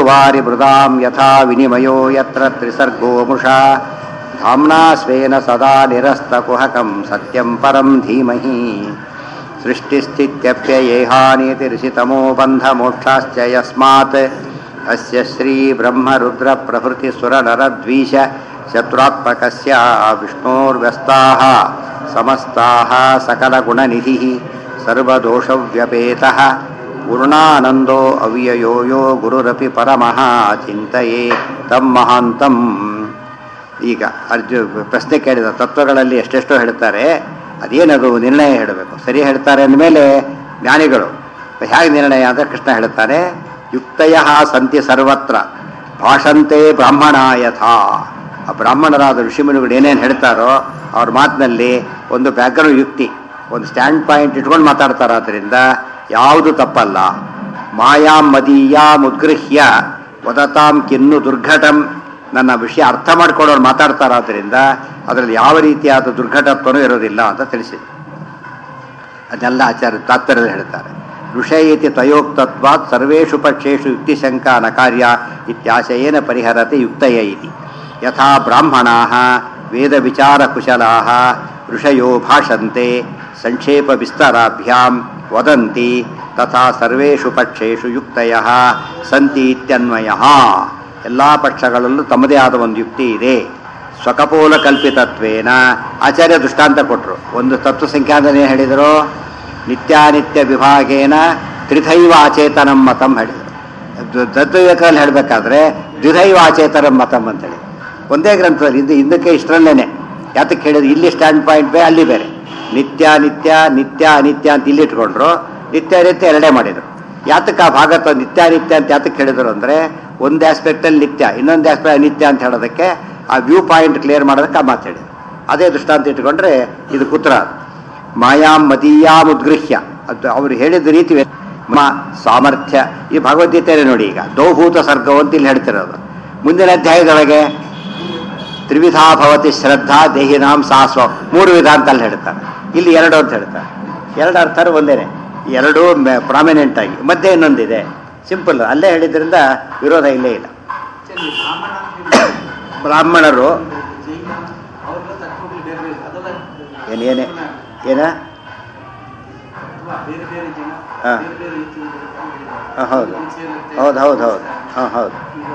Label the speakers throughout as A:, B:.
A: ವಾರಿ ಮೃದಾಂ ಯಥಾ ವಿನಿಮಯೋ ಯತ್ರ ತ್ರಿಸರ್ಗೋ ಮುಷಾ ಧಾಮ್ನಾ ಸ್ವೇನ ಸದಾ ನಿರಸ್ತಕುಹಕಂ ಸತ್ಯಂ ಪರಂ ಧೀಮಹಿ ಸೃಷ್ಟಿಸ್ಥಿತ್ಯಪ್ಯಯೇಹಾನೀತಿರಿಷಿತಮೋ ಬಂಧಮೋಕ್ಷಾಶ್ಚ ಯಸ್ಮಾತ್ ಅಸ್ಯ ಶ್ರೀ ಬ್ರಹ್ಮರುದ್ರ ಪ್ರಭೃತಿ ಸುರನರದ್ವೀಶ ಶತ್ರುತ್ಮಕಸ್ಯ ವಿಷ್ಣೋರ್ವ್ಯಸ್ತಾಃ ಸಮಸ್ತಾಃ ಸಕಲಗುಣನಿಧಿಃ ಸರ್ವದೋಷವ್ಯಪೇತಃ ಪೂರ್ಣಾನಂದೋ ಅವ್ಯಯೋ ಯೋ ಗುರುರಪಿ ಪರಮಃ ಚಿಂತೆಯೇ ತಂ ಮಹಾಂತಂ ಈಗ ಅರ್ಜು ಪ್ರಶ್ನೆ ಕೇಳಿದ ತತ್ವಗಳಲ್ಲಿ ಎಷ್ಟೆಷ್ಟೋ ಹೇಳ್ತಾರೆ ಅದೇನದು ನಿರ್ಣಯ ಹೇಳಬೇಕು ಸರಿ ಹೇಳ್ತಾರೆ ಅಂದಮೇಲೆ ಜ್ಞಾನಿಗಳು ಹೇಗೆ ನಿರ್ಣಯ ಅಂತ ಕೃಷ್ಣ ಹೇಳ್ತಾರೆ ಯುಕ್ತಯ ಸಂತಿ ಸರ್ವತ್ರ ಭಾಷಂತೆ ಬ್ರಾಹ್ಮಣ ಯಥಾ ಆ ಬ್ರಾಹ್ಮಣರಾದ ಋಷಿಮುನಿಗಳು ಏನೇನು ಹೇಳ್ತಾರೋ ಅವ್ರ ಮಾತಿನಲ್ಲಿ ಒಂದು ಬ್ಯಾಕ್ಗ್ರೌಂಡ್ ಯುಕ್ತಿ ಒಂದು ಸ್ಟ್ಯಾಂಡ್ ಪಾಯಿಂಟ್ ಇಟ್ಕೊಂಡು ಮಾತಾಡ್ತಾರೆ ಆದ್ದರಿಂದ ಯಾವುದು ತಪ್ಪಲ್ಲ ಮಾಯಾಂ ಮದೀಯಾಂ ಉದ್ಗೃಹ್ಯ ವದತಾಂ ಕಿನ್ನು ದುರ್ಘಟಂ ನನ್ನ ವಿಷಯ ಅರ್ಥ ಮಾಡ್ಕೊಳ್ಳೋರು ಮಾತಾಡ್ತಾರಾದ್ರಿಂದ ಅದರಲ್ಲಿ ಯಾವ ರೀತಿಯಾದ ದುರ್ಘಟತ್ವನೂ ಇರೋದಿಲ್ಲ ಅಂತ ತಿಳಿಸಿದೆ ಅದನ್ನೆಲ್ಲ ಆಚಾರ್ಯ ತಾತ್ಪರ್ಯದಲ್ಲಿ ಹೇಳ್ತಾರೆ ಋಷಯೇತಿ ತಯೋಕ್ತತ್ವಾತ್ ಸರ್ವೇಷು ಪಕ್ಷೇಷು ಯುಕ್ತಿಶಂಕಾ ನ ಕಾರ್ಯ ಇತ್ಯಾಶಯೇನ ಪರಿಹರತೆ ಯುಕ್ತಯ ಇತಿ ಯಥಾ ಬ್ರಾಹ್ಮಣಾ ವೇದ ವಿಚಾರ ಕುಶಲಾ ಋಷಯೋ ಭಾಷಂತೆ ಸಂಕ್ಷೇಪ ವಿಸ್ತರಾಭ್ಯಾಂ ವದಂತಿ ತಥಾ ಸರ್ವೇಷು ಪಕ್ಷೇಷು ಯುಕ್ತಯ ಸಂತಿ ಇತ್ಯನ್ವಯ ಎಲ್ಲ ಪಕ್ಷಗಳಲ್ಲೂ ತಮ್ಮದೇ ಆದ ಒಂದು ಯುಕ್ತಿ ಇದೆ ಸ್ವಕಪೋಲ ಕಲ್ಪಿತತ್ವೇನ ಆಚಾರ್ಯ ದೃಷ್ಟಾಂತ ಕೊಟ್ಟರು ಒಂದು ತತ್ವ ಸಂಖ್ಯಾದನೆ ಹೇಳಿದರು ನಿತ್ಯಾನಿತ್ಯ ವಿಭಾಗೇನ ತ್ರಿಧೈವ ಆಚೇತನಂ ಮತಂ ಹೇಳಿದರು ತತ್ವವಿವೇಕದಲ್ಲಿ ಹೇಳಬೇಕಾದ್ರೆ ದ್ವಿಧೈವ ಆಚೇತನಂ ಮತಂ ಅಂತ ಹೇಳಿ ಒಂದೇ ಗ್ರಂಥದಲ್ಲಿ ಇದು ಹಿಂದಕ್ಕೆ ಇಷ್ಟರಲ್ಲೇನೆ ಯಾತಕ್ಕೆ ಹೇಳಿದ್ರು ಇಲ್ಲಿ ಸ್ಟ್ಯಾಂಡ್ ಪಾಯಿಂಟ್ ಬೇರೆ ಅಲ್ಲಿ ಬೇರೆ ನಿತ್ಯ ನಿತ್ಯ ನಿತ್ಯ ಅನಿತ್ಯ ಅಂತ ಇಲ್ಲಿ ಇಟ್ಕೊಂಡ್ರು ನಿತ್ಯ ನಿತ್ಯ ಎರಡೇ ಮಾಡಿದರು ಯಾತಕ್ಕೆ ಆ ಭಾಗ ತ- ನಿತ್ಯ ನಿತ್ಯ ಅಂತ ಯಾತಕ್ಕೆ ಹೇಳಿದರು ಅಂದರೆ ಒಂದು ಆಸ್ಪೆಕ್ಟಲ್ಲಿ ನಿತ್ಯ ಇನ್ನೊಂದು ಆಸ್ಪೆಕ್ಟ್ ಅನಿತ್ಯ ಅಂತ ಹೇಳೋದಕ್ಕೆ ಆ ವ್ಯೂ ಪಾಯಿಂಟ್ ಕ್ಲಿಯರ್ ಮಾಡೋದಕ್ಕೆ ಆ ಮಾತು ಹೇಳಿದ್ರು ಅದೇ ದೃಷ್ಟಾಂತ ಇಟ್ಕೊಂಡ್ರೆ ಇದು ಕುತ್ರ ಮಾಯಾಂ ಮದೀಯಾಂ ಉದ್ಗೃಹ್ಯ ಅದು ಅವರು ಹೇಳಿದ ರೀತಿ ವ್ಯ- ಮ ಸಾಮರ್ಥ್ಯ ಈ ಭಗವದ್ಗೀತೆಯೇ ನೋಡಿ ಈಗ ದೌಭೂತ ಸರ್ಗವು ಅಂತ ಇಲ್ಲಿ ಹೇಳ್ತಿರೋದು ಮುಂದಿನ ಅಧ್ಯಾಯದೊಳಗೆ ತ್ರಿವಿಧಾ ಭವತಿ ಶ್ರದ್ಧಾ ದೇಹಿನಾಂ ಸಾಸ್ವ ಮೂರು ವಿಧ ಅಂತ ಅಲ್ಲಿ ಹೇಳ್ತಾರೆ ಇಲ್ಲಿ ಎರಡು ಅಂತ ಹೇಳ್ತಾರೆ ಎರಡು ಅರ್ಥ ಒಂದೇನೆ ಎರಡು ಪ್ರಾಮಿನೆಂಟ್ ಆಗಿ ಮಧ್ಯೆ ಇನ್ನೊಂದಿದೆ ಸಿಂಪಲ್ ಅಲ್ಲೇ ಹೇಳಿದ್ರಿಂದ ವಿರೋಧ ಇಲ್ಲೇ ಇಲ್ಲ ಬ್ರಾಹ್ಮಣರು ಏನ್ ಏನೇ ಏನ ಹಾ. ಹಾ, ಹೌದು ಹೌದು ಹೌದು ಹೌದು ಹಾಂ ಹೌದು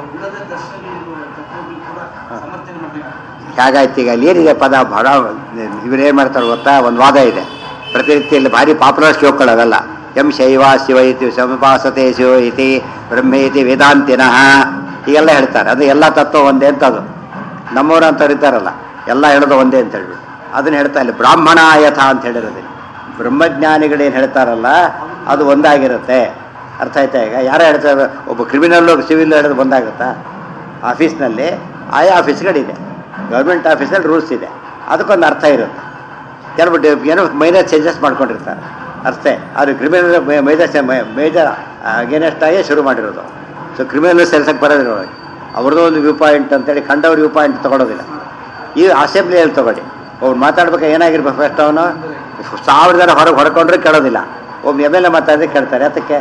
A: ಹೇಗಾಯ್ತು ಈಗ ಅಲ್ಲಿ ಏನಿದೆ ಪದ ಬಹಳ ಇವ್ರೇನು ಮಾಡ್ತಾರೆ ಗೊತ್ತಾ ಒಂದು ವಾದ ಇದೆ ಪ್ರತಿನಿತ್ಯಲ್ಲಿ ಭಾರಿ ಪಾಪ್ಯುಲರ್ ಶ್ಲೋಕಗಳು ಅವೆಲ್ಲ ಎಂ ಶೈವ ಶಿವ ಇತಿ ಸಮಪಾಸತೆ ಶಿವ ಇತಿ ಬ್ರಹ್ಮೇತಿ ವೇದಾಂತಿನಃ ಹೀಗೆಲ್ಲ ಹೇಳ್ತಾರೆ ಅದು ಎಲ್ಲ ತತ್ವ ಒಂದೇ ಅಂತ ಅದು ನಮ್ಮವ್ರು ಅಂತ ಇರ್ತಾರಲ್ಲ ಎಲ್ಲ ಹೇಳೋದು ಒಂದೇ ಅಂತ ಹೇಳ್ಬಿಟ್ಟು ಅದನ್ನ ಹೇಳ್ತಾ ಇಲ್ಲ ಬ್ರಾಹ್ಮಣ ಯಥ ಅಂತ ಹೇಳಿರೋದು ಬ್ರಹ್ಮಜ್ಞಾನಿಗಳೇನು ಹೇಳ್ತಾರಲ್ಲ ಅದು ಒಂದಾಗಿರುತ್ತೆ ಅರ್ಥ ಆಯ್ತಾ ಈಗ ಯಾರೋ ಹೇಳ್ತಾರೆ ಒಬ್ಬ ಕ್ರಿಮಿನಲ್ಲು ಸಿವಿಲ್ ಹೇಳೋದು ಒಂದಾಗುತ್ತಾ ಆಫೀಸ್ನಲ್ಲಿ ಆಯಾ ಆಫೀಸ್ಗಳಿದೆ ಗೌರ್ಮೆಂಟ್ ಆಫೀಸಲ್ಲಿ ರೂಲ್ಸ್ ಇದೆ ಅದಕ್ಕೊಂದು ಅರ್ಥ ಇರುತ್ತೆ ಕೆಲವು ಡಿ- ಏನೋ ಮೈನರ್ ಚೇಂಜಸ್ ಮಾಡ್ಕೊಂಡಿರ್ತಾರೆ ಅಷ್ಟೇ ಅದು ಕ್ರಿಮಿನಲ್ ಮೇಜರ್ ಮೇಜರ್ ಅಗೇನೆಸ್ಟ್ ಆಗಿ ಶುರು ಮಾಡಿರೋದು ಸೊ ಕ್ರಿಮಿನಲ್ ಸೇಲ್ಸಕ್ಕೆ ಬರೋದಿಲ್ಲ ಒಳಗೆ ಅವ್ರದ್ದು ಒಂದು ವ್ಯೂ ಪಾಯಿಂಟ್ ಅಂತೇಳಿ ಕಂಡವ್ರ ವ್ಯೂ ಪಾಯಿಂಟ್ ತೊಗೊಳೋದಿಲ್ಲ ಈ ಅಸೆಂಬ್ಲಿಯಲ್ಲಿ ತಗೊಳ್ಳಿ ಅವ್ರು ಮಾತಾಡ್ಬೇಕು ಏನಾಗಿರ್ಬೇಕು ಫಸ್ಟ್ ಅವನು ಸಾವಿರ ಜನ ಹೊರಗೆ ಹೊಡ್ಕೊಂಡ್ರೆ ಕೇಳೋದಿಲ್ಲ ಒಬ್ಬ ಎಮ್ ಎಲ್ ಎ ಮಾತಾಡಿದ್ರೆ ಕೇಳ್ತಾರೆ ಅದಕ್ಕೆ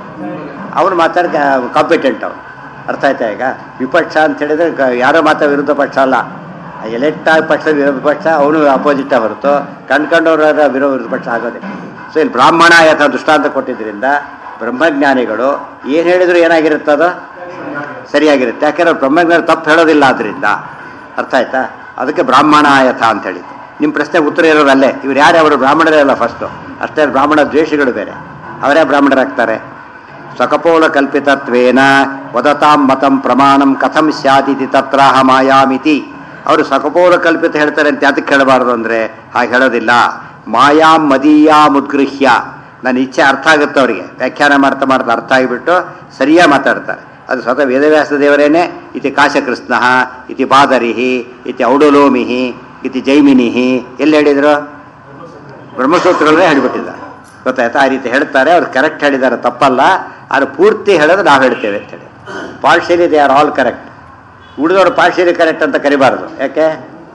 A: ಅವನು ಮಾತಾಡ ಕಾಂಪಿಟೆಂಟ್ ಅವನು ಅರ್ಥ ಆಯ್ತಾ ಈಗ ವಿಪಕ್ಷ ಅಂತ ಹೇಳಿದ್ರೆ ಕ- ಯಾರೋ ಮಾತಾ ವಿರುದ್ಧ ಪಕ್ಷ ಅಲ್ಲ ಎಲೆಕ್ಟ್ ಆಗಿ ಪಕ್ಷ ವಿರೋಧ ಪಕ್ಷ ಅವನು ಅಪೋಸಿಟ್ ಹೊರತು ಕಂಡ್ಕೊಂಡವ್ರ ವಿರೋಧ ಪಕ್ಷ ಆಗೋದಿಲ್ಲ ಸೊ ಇಲ್ಲಿ ಬ್ರಾಹ್ಮಣ ಯಥ ದೃಷ್ಟಾಂತ ಕೊಟ್ಟಿದ್ದರಿಂದ ಬ್ರಹ್ಮಜ್ಞಾನಿಗಳು ಏನು ಹೇಳಿದ್ರು ಏನಾಗಿರುತ್ತದು ಸರಿಯಾಗಿರುತ್ತೆ ಯಾಕೆಂದ್ರೆ ಬ್ರಹ್ಮಜ್ಞಾನ ತಪ್ಪು ಹೇಳೋದಿಲ್ಲ ಅದರಿಂದ ಅರ್ಥ ಆಯ್ತಾ ಅದಕ್ಕೆ ಬ್ರಾಹ್ಮಣ ಯಥ ಅಂತ ಹೇಳಿದ್ದು ನಿಮ್ಮ ಪ್ರಶ್ನೆ ಉತ್ತರ ಇರೋದು ಅಲ್ಲೇ ಇವ್ರು ಯಾರು ಅವರು ಬ್ರಾಹ್ಮಣರೇ ಅಲ್ಲ ಫಸ್ಟು ಅಷ್ಟೇ ಬ್ರಾಹ್ಮಣ ದ್ವೇಷಿಗಳು ಬೇರೆ ಅವರೇ ಬ್ರಾಹ್ಮಣರಾಗ್ತಾರೆ ಸ್ವಕಪೋಲ ಕಲ್ಪಿತತ್ವೇನ ವದತಾಂ ಮತಂ ಪ್ರಮಾಣಂ ಕಥಂ ಸ್ಯಾದಿತಿ ತತ್ರಾಹ ಮಾಯಾಮಿತಿ ಅವರು ಸಕಪೋಲ ಕಲ್ಪಿತ ಹೇಳ್ತಾರೆ ಅಂತ ಯಾತಕ್ಕೆ ಹೇಳಬಾರ್ದು ಅಂದರೆ ಹಾಗೆ ಹೇಳೋದಿಲ್ಲ ಮಾಯಾಂ ಮದೀಯಾಂ ಉದ್ಗೃಹ್ಯ ನನ್ನ ಇಚ್ಛೆ ಅರ್ಥ ಆಗುತ್ತೆ ಅವರಿಗೆ ವ್ಯಾಖ್ಯಾನ ಮಾಡ್ತಾ ಮಾಡ್ತಾ ಅರ್ಥ ಆಗಿಬಿಟ್ಟು ಸರಿಯಾಗಿ ಮಾತಾಡ್ತಾರೆ ಅದು ಸ್ವತಃ ವೇದವ್ಯಾಸ ದೇವರೇನೆ ಇತಿ ಕಾಶಕೃಷ್ಣ ಇತಿ ಬಾದರಿಹಿ ಇತಿ ಔಡಲೋಮಿಹಿ ಇತಿ ಜೈಮಿನಿಹಿ ಎಲ್ಲಿ ಹೇಳಿದ್ರು ಬ್ರಹ್ಮಸೂತ್ರಗಳನ್ನೇ ಹೇಳಿಬಿಟ್ಟಿದ್ದಾರೆ ಗೊತ್ತಾಯ್ತಾ ಆ ರೀತಿ ಹೇಳ್ತಾರೆ ಅವ್ರು ಕರೆಕ್ಟ್ ಹೇಳಿದ್ದಾರೆ ತಪ್ಪಲ್ಲ ಆದರೆ ಪೂರ್ತಿ ಹೇಳೋದು ನಾವು ಹೇಳ್ತೇವೆ ಅಂತೇಳಿ partially they are all correct ಉಳಿದವರು ಪಾರ್ಷಿಯಲಿ ಕರೆಕ್ಟ್ ಅಂತ ಕರಿಬಾರ್ದು ಯಾಕೆ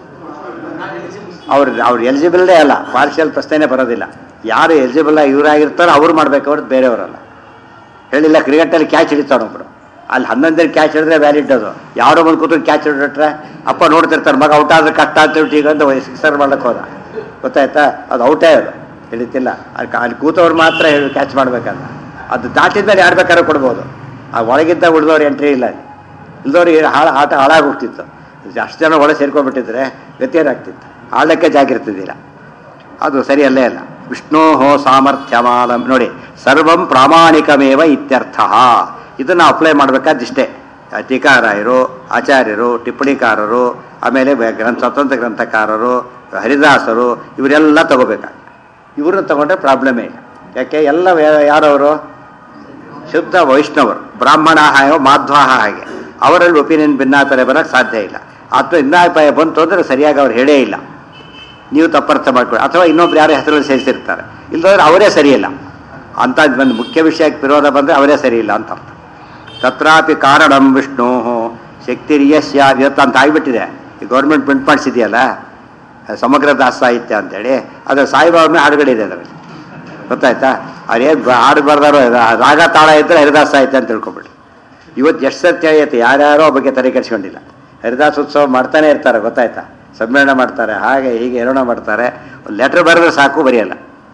A: ಅವ್ರು ಅವ್ರು ಎಲಿಜಿಬಲ್ದೇ ಅಲ್ಲ ಪಾರ್ಷಿಯಲ್ ಪ್ರಶ್ನೆನೇ ಬರೋದಿಲ್ಲ ಯಾರು ಎಲಿಜಿಬಲ್ ಇವರಾಗಿರ್ತಾರೋ ಅವ್ರು ಮಾಡ್ಬೇಕು ಅವ್ರದ್ದು ಬೇರೆಯವರಲ್ಲ ಹೇಳಿಲ್ಲ ಕ್ರಿಕೆಟಲ್ಲಿ ಕ್ಯಾಚ್ ಹಿಡಿತಾನೊಬ್ರು ಅಲ್ಲಿ ಹನ್ನೊಂದರ ಕ್ಯಾಚ್ ಹಿಡಿದ್ರೆ ವ್ಯಾಲಿಡ್ ಅದು ಯಾರೋ ಬಂದು ಕೂತು ಕ್ಯಾಚ್ ಹಿಡಿಟ್ರೆ ಅಪ್ಪ ನೋಡ್ತಿರ್ತಾರೆ ಮಗ ಔಟ್ ಆದ್ರೆ ಕಷ್ಟ ಅಂತ ಈಗ ಅಂತ ಸಿಕ್ಸರ್ ಮಾಡ್ಲಿಕ್ಕೆ ಹೋದ ಗೊತ್ತಾಯ್ತಾ ಅದು ಔಟೇ ಅದು ಹಿಡಿತಿಲ್ಲ ಅಲ್ಲಿ ಅಲ್ಲಿ ಕೂತವ್ರು ಮಾತ್ರ ಕ್ಯಾಚ್ ಮಾಡ್ಬೇಕಲ್ಲ ಅದು ದಾಟಿದ ಮೇಲೆ ಯಾರು ಬೇಕಾದ್ರೂ ಕೊಡ್ಬೋದು ಆ ಒಳಗಿದ್ದ ಉಳಿದವ್ರು ಎಂಟ್ರಿ ಇಲ್ಲ ಅಲ್ಲಿ ಇಲ್ದವ್ರಿಗೆ ಹಾಳು ಆಟ ಹಾಳಾಗೋಗ್ತಿತ್ತು ಅಷ್ಟು ಜನ ಒಳಗೆ ಸೇರ್ಕೊಂಡ್ಬಿಟ್ಟಿದ್ರೆ ಗತಿಯೇನಾಗ್ತಿತ್ತು ಆಳಕ್ಕೆ ಜಾಗಿರ್ತಿದ್ದಿಲ್ಲ ಅದು ಸರಿಯಲ್ಲೇ ಅಲ್ಲ ವಿಷ್ಣೋ ಸಾಮರ್ಥ್ಯಮಾಲ ನೋಡಿ ಸರ್ವಂ ಪ್ರಾಮಾಣಿಕಮೇವ ಇತ್ಯರ್ಥ ಇದನ್ನು ಅಪ್ಲೈ ಮಾಡಬೇಕಾದಿಷ್ಟೇ ಟೀಕಾರಾಯರು ಆಚಾರ್ಯರು ಟಿಪ್ಪಣಿಕಾರರು ಆಮೇಲೆ ಬೆ- ಗ್ರಂಥ ಸ್ವತಂತ್ರ ಗ್ರಂಥಕಾರರು ಹರಿದಾಸರು ಇವರೆಲ್ಲ ತಗೋಬೇಕಾಗ ಇವ್ರನ್ನ ತಗೊಂಡ್ರೆ ಪ್ರಾಬ್ಲಮೇ ಇಲ್ಲ ಯಾಕೆ ಎಲ್ಲ ಯಾ- ಯಾರವರು ಶುದ್ಧ ವೈಷ್ಣವರು ಬ್ರಾಹ್ಮಣ ಹಾಗೆ ಮಾಧ್ವ ಹಾಗೆ ಅವರಲ್ಲಿ ಒಪಿನಿಯನ್ ಭಿನ್ನಾತರ ಬರೋಕ್ಕೆ ಸಾಧ್ಯ ಇಲ್ಲ ಅಥವಾ ಭಿನ್ನಾಭಿಪ್ರಾಯ ಬಂತು ಅಂದರೆ ಸರಿಯಾಗಿ ಅವ್ರು ಹೇಳೇ ಇಲ್ಲ ನೀವು ತಪ್ಪರ್ಥ ಮಾಡ್ಕೊಳ್ಳಿ ಅಥವಾ ಇನ್ನೊಬ್ರು ಯಾರೋ ಹೆಸರಲ್ಲಿ ಸೇರಿಸಿರ್ತಾರೆ ಇಲ್ಲದ್ರೆ ಅವರೇ ಸರಿಯಿಲ್ಲ ಅಂತ ಒಂದು ಮುಖ್ಯ ವಿಷಯಕ್ಕೆ ವಿರೋಧ ಬಂದರೆ ಅವರೇ ಸರಿ ಇಲ್ಲ ಅಂತ ಅರ್ಥ ತತ್ರಾಪಿ ಕಾರಣಂ ವಿಷ್ಣು ಶಕ್ತಿರಿಯಸ್ಯ ಇವತ್ತು ಅಂತ ಆಗಿಬಿಟ್ಟಿದೆ ಈ ಗೌರ್ಮೆಂಟ್ ಪ್ರಿಂಟ್ ಮಾಡಿಸಿದೆಯಲ್ಲ ಸಮಗ್ರ ದಾಸ ಸಾಹಿತ್ಯ ಅಂತೇಳಿ ಅದರ ಸಾಯಿಬಾಬನ ಹಾಡುಗಳಿದೆ ಅದರಲ್ಲಿ ಗೊತ್ತಾಯ್ತಾ ಅವ್ರೇನು ಹಾಡು ಬರ್ದಾರೋ ರಾಗ ತಾಳ ಇದ್ದರೆ ಹರಿದಾಸ ಸಾಹಿತ್ಯ ಅಂತ ತಿಳ್ಕೊಬಿಡಿ ಇವತ್ತು ಎಷ್ಟು ಸತ್ಯ ಐತೆ ಯಾರ್ಯಾರೋ ಆ ಬಗ್ಗೆ ತಲೆ ಕೆಡಿಸ್ಕೊಂಡಿಲ್ಲ ಹರಿದಾಸ ಉತ್ಸವ ಮಾಡ್ತಾನೆ ಇರ್ತಾರೆ ಗೊತ್ತಾಯ್ತಾ ಸಮ್ಮೇಳನ ಮಾಡ್ತಾರೆ ಹಾಗೆ ಹೀಗೆ ಏನೋ ಮಾಡ್ತಾರೆ ಒಂದು ಲೆಟ್ರ್ ಬರೆದ್ರೆ ಸಾಕು ಬರೆಯಲ್ಲ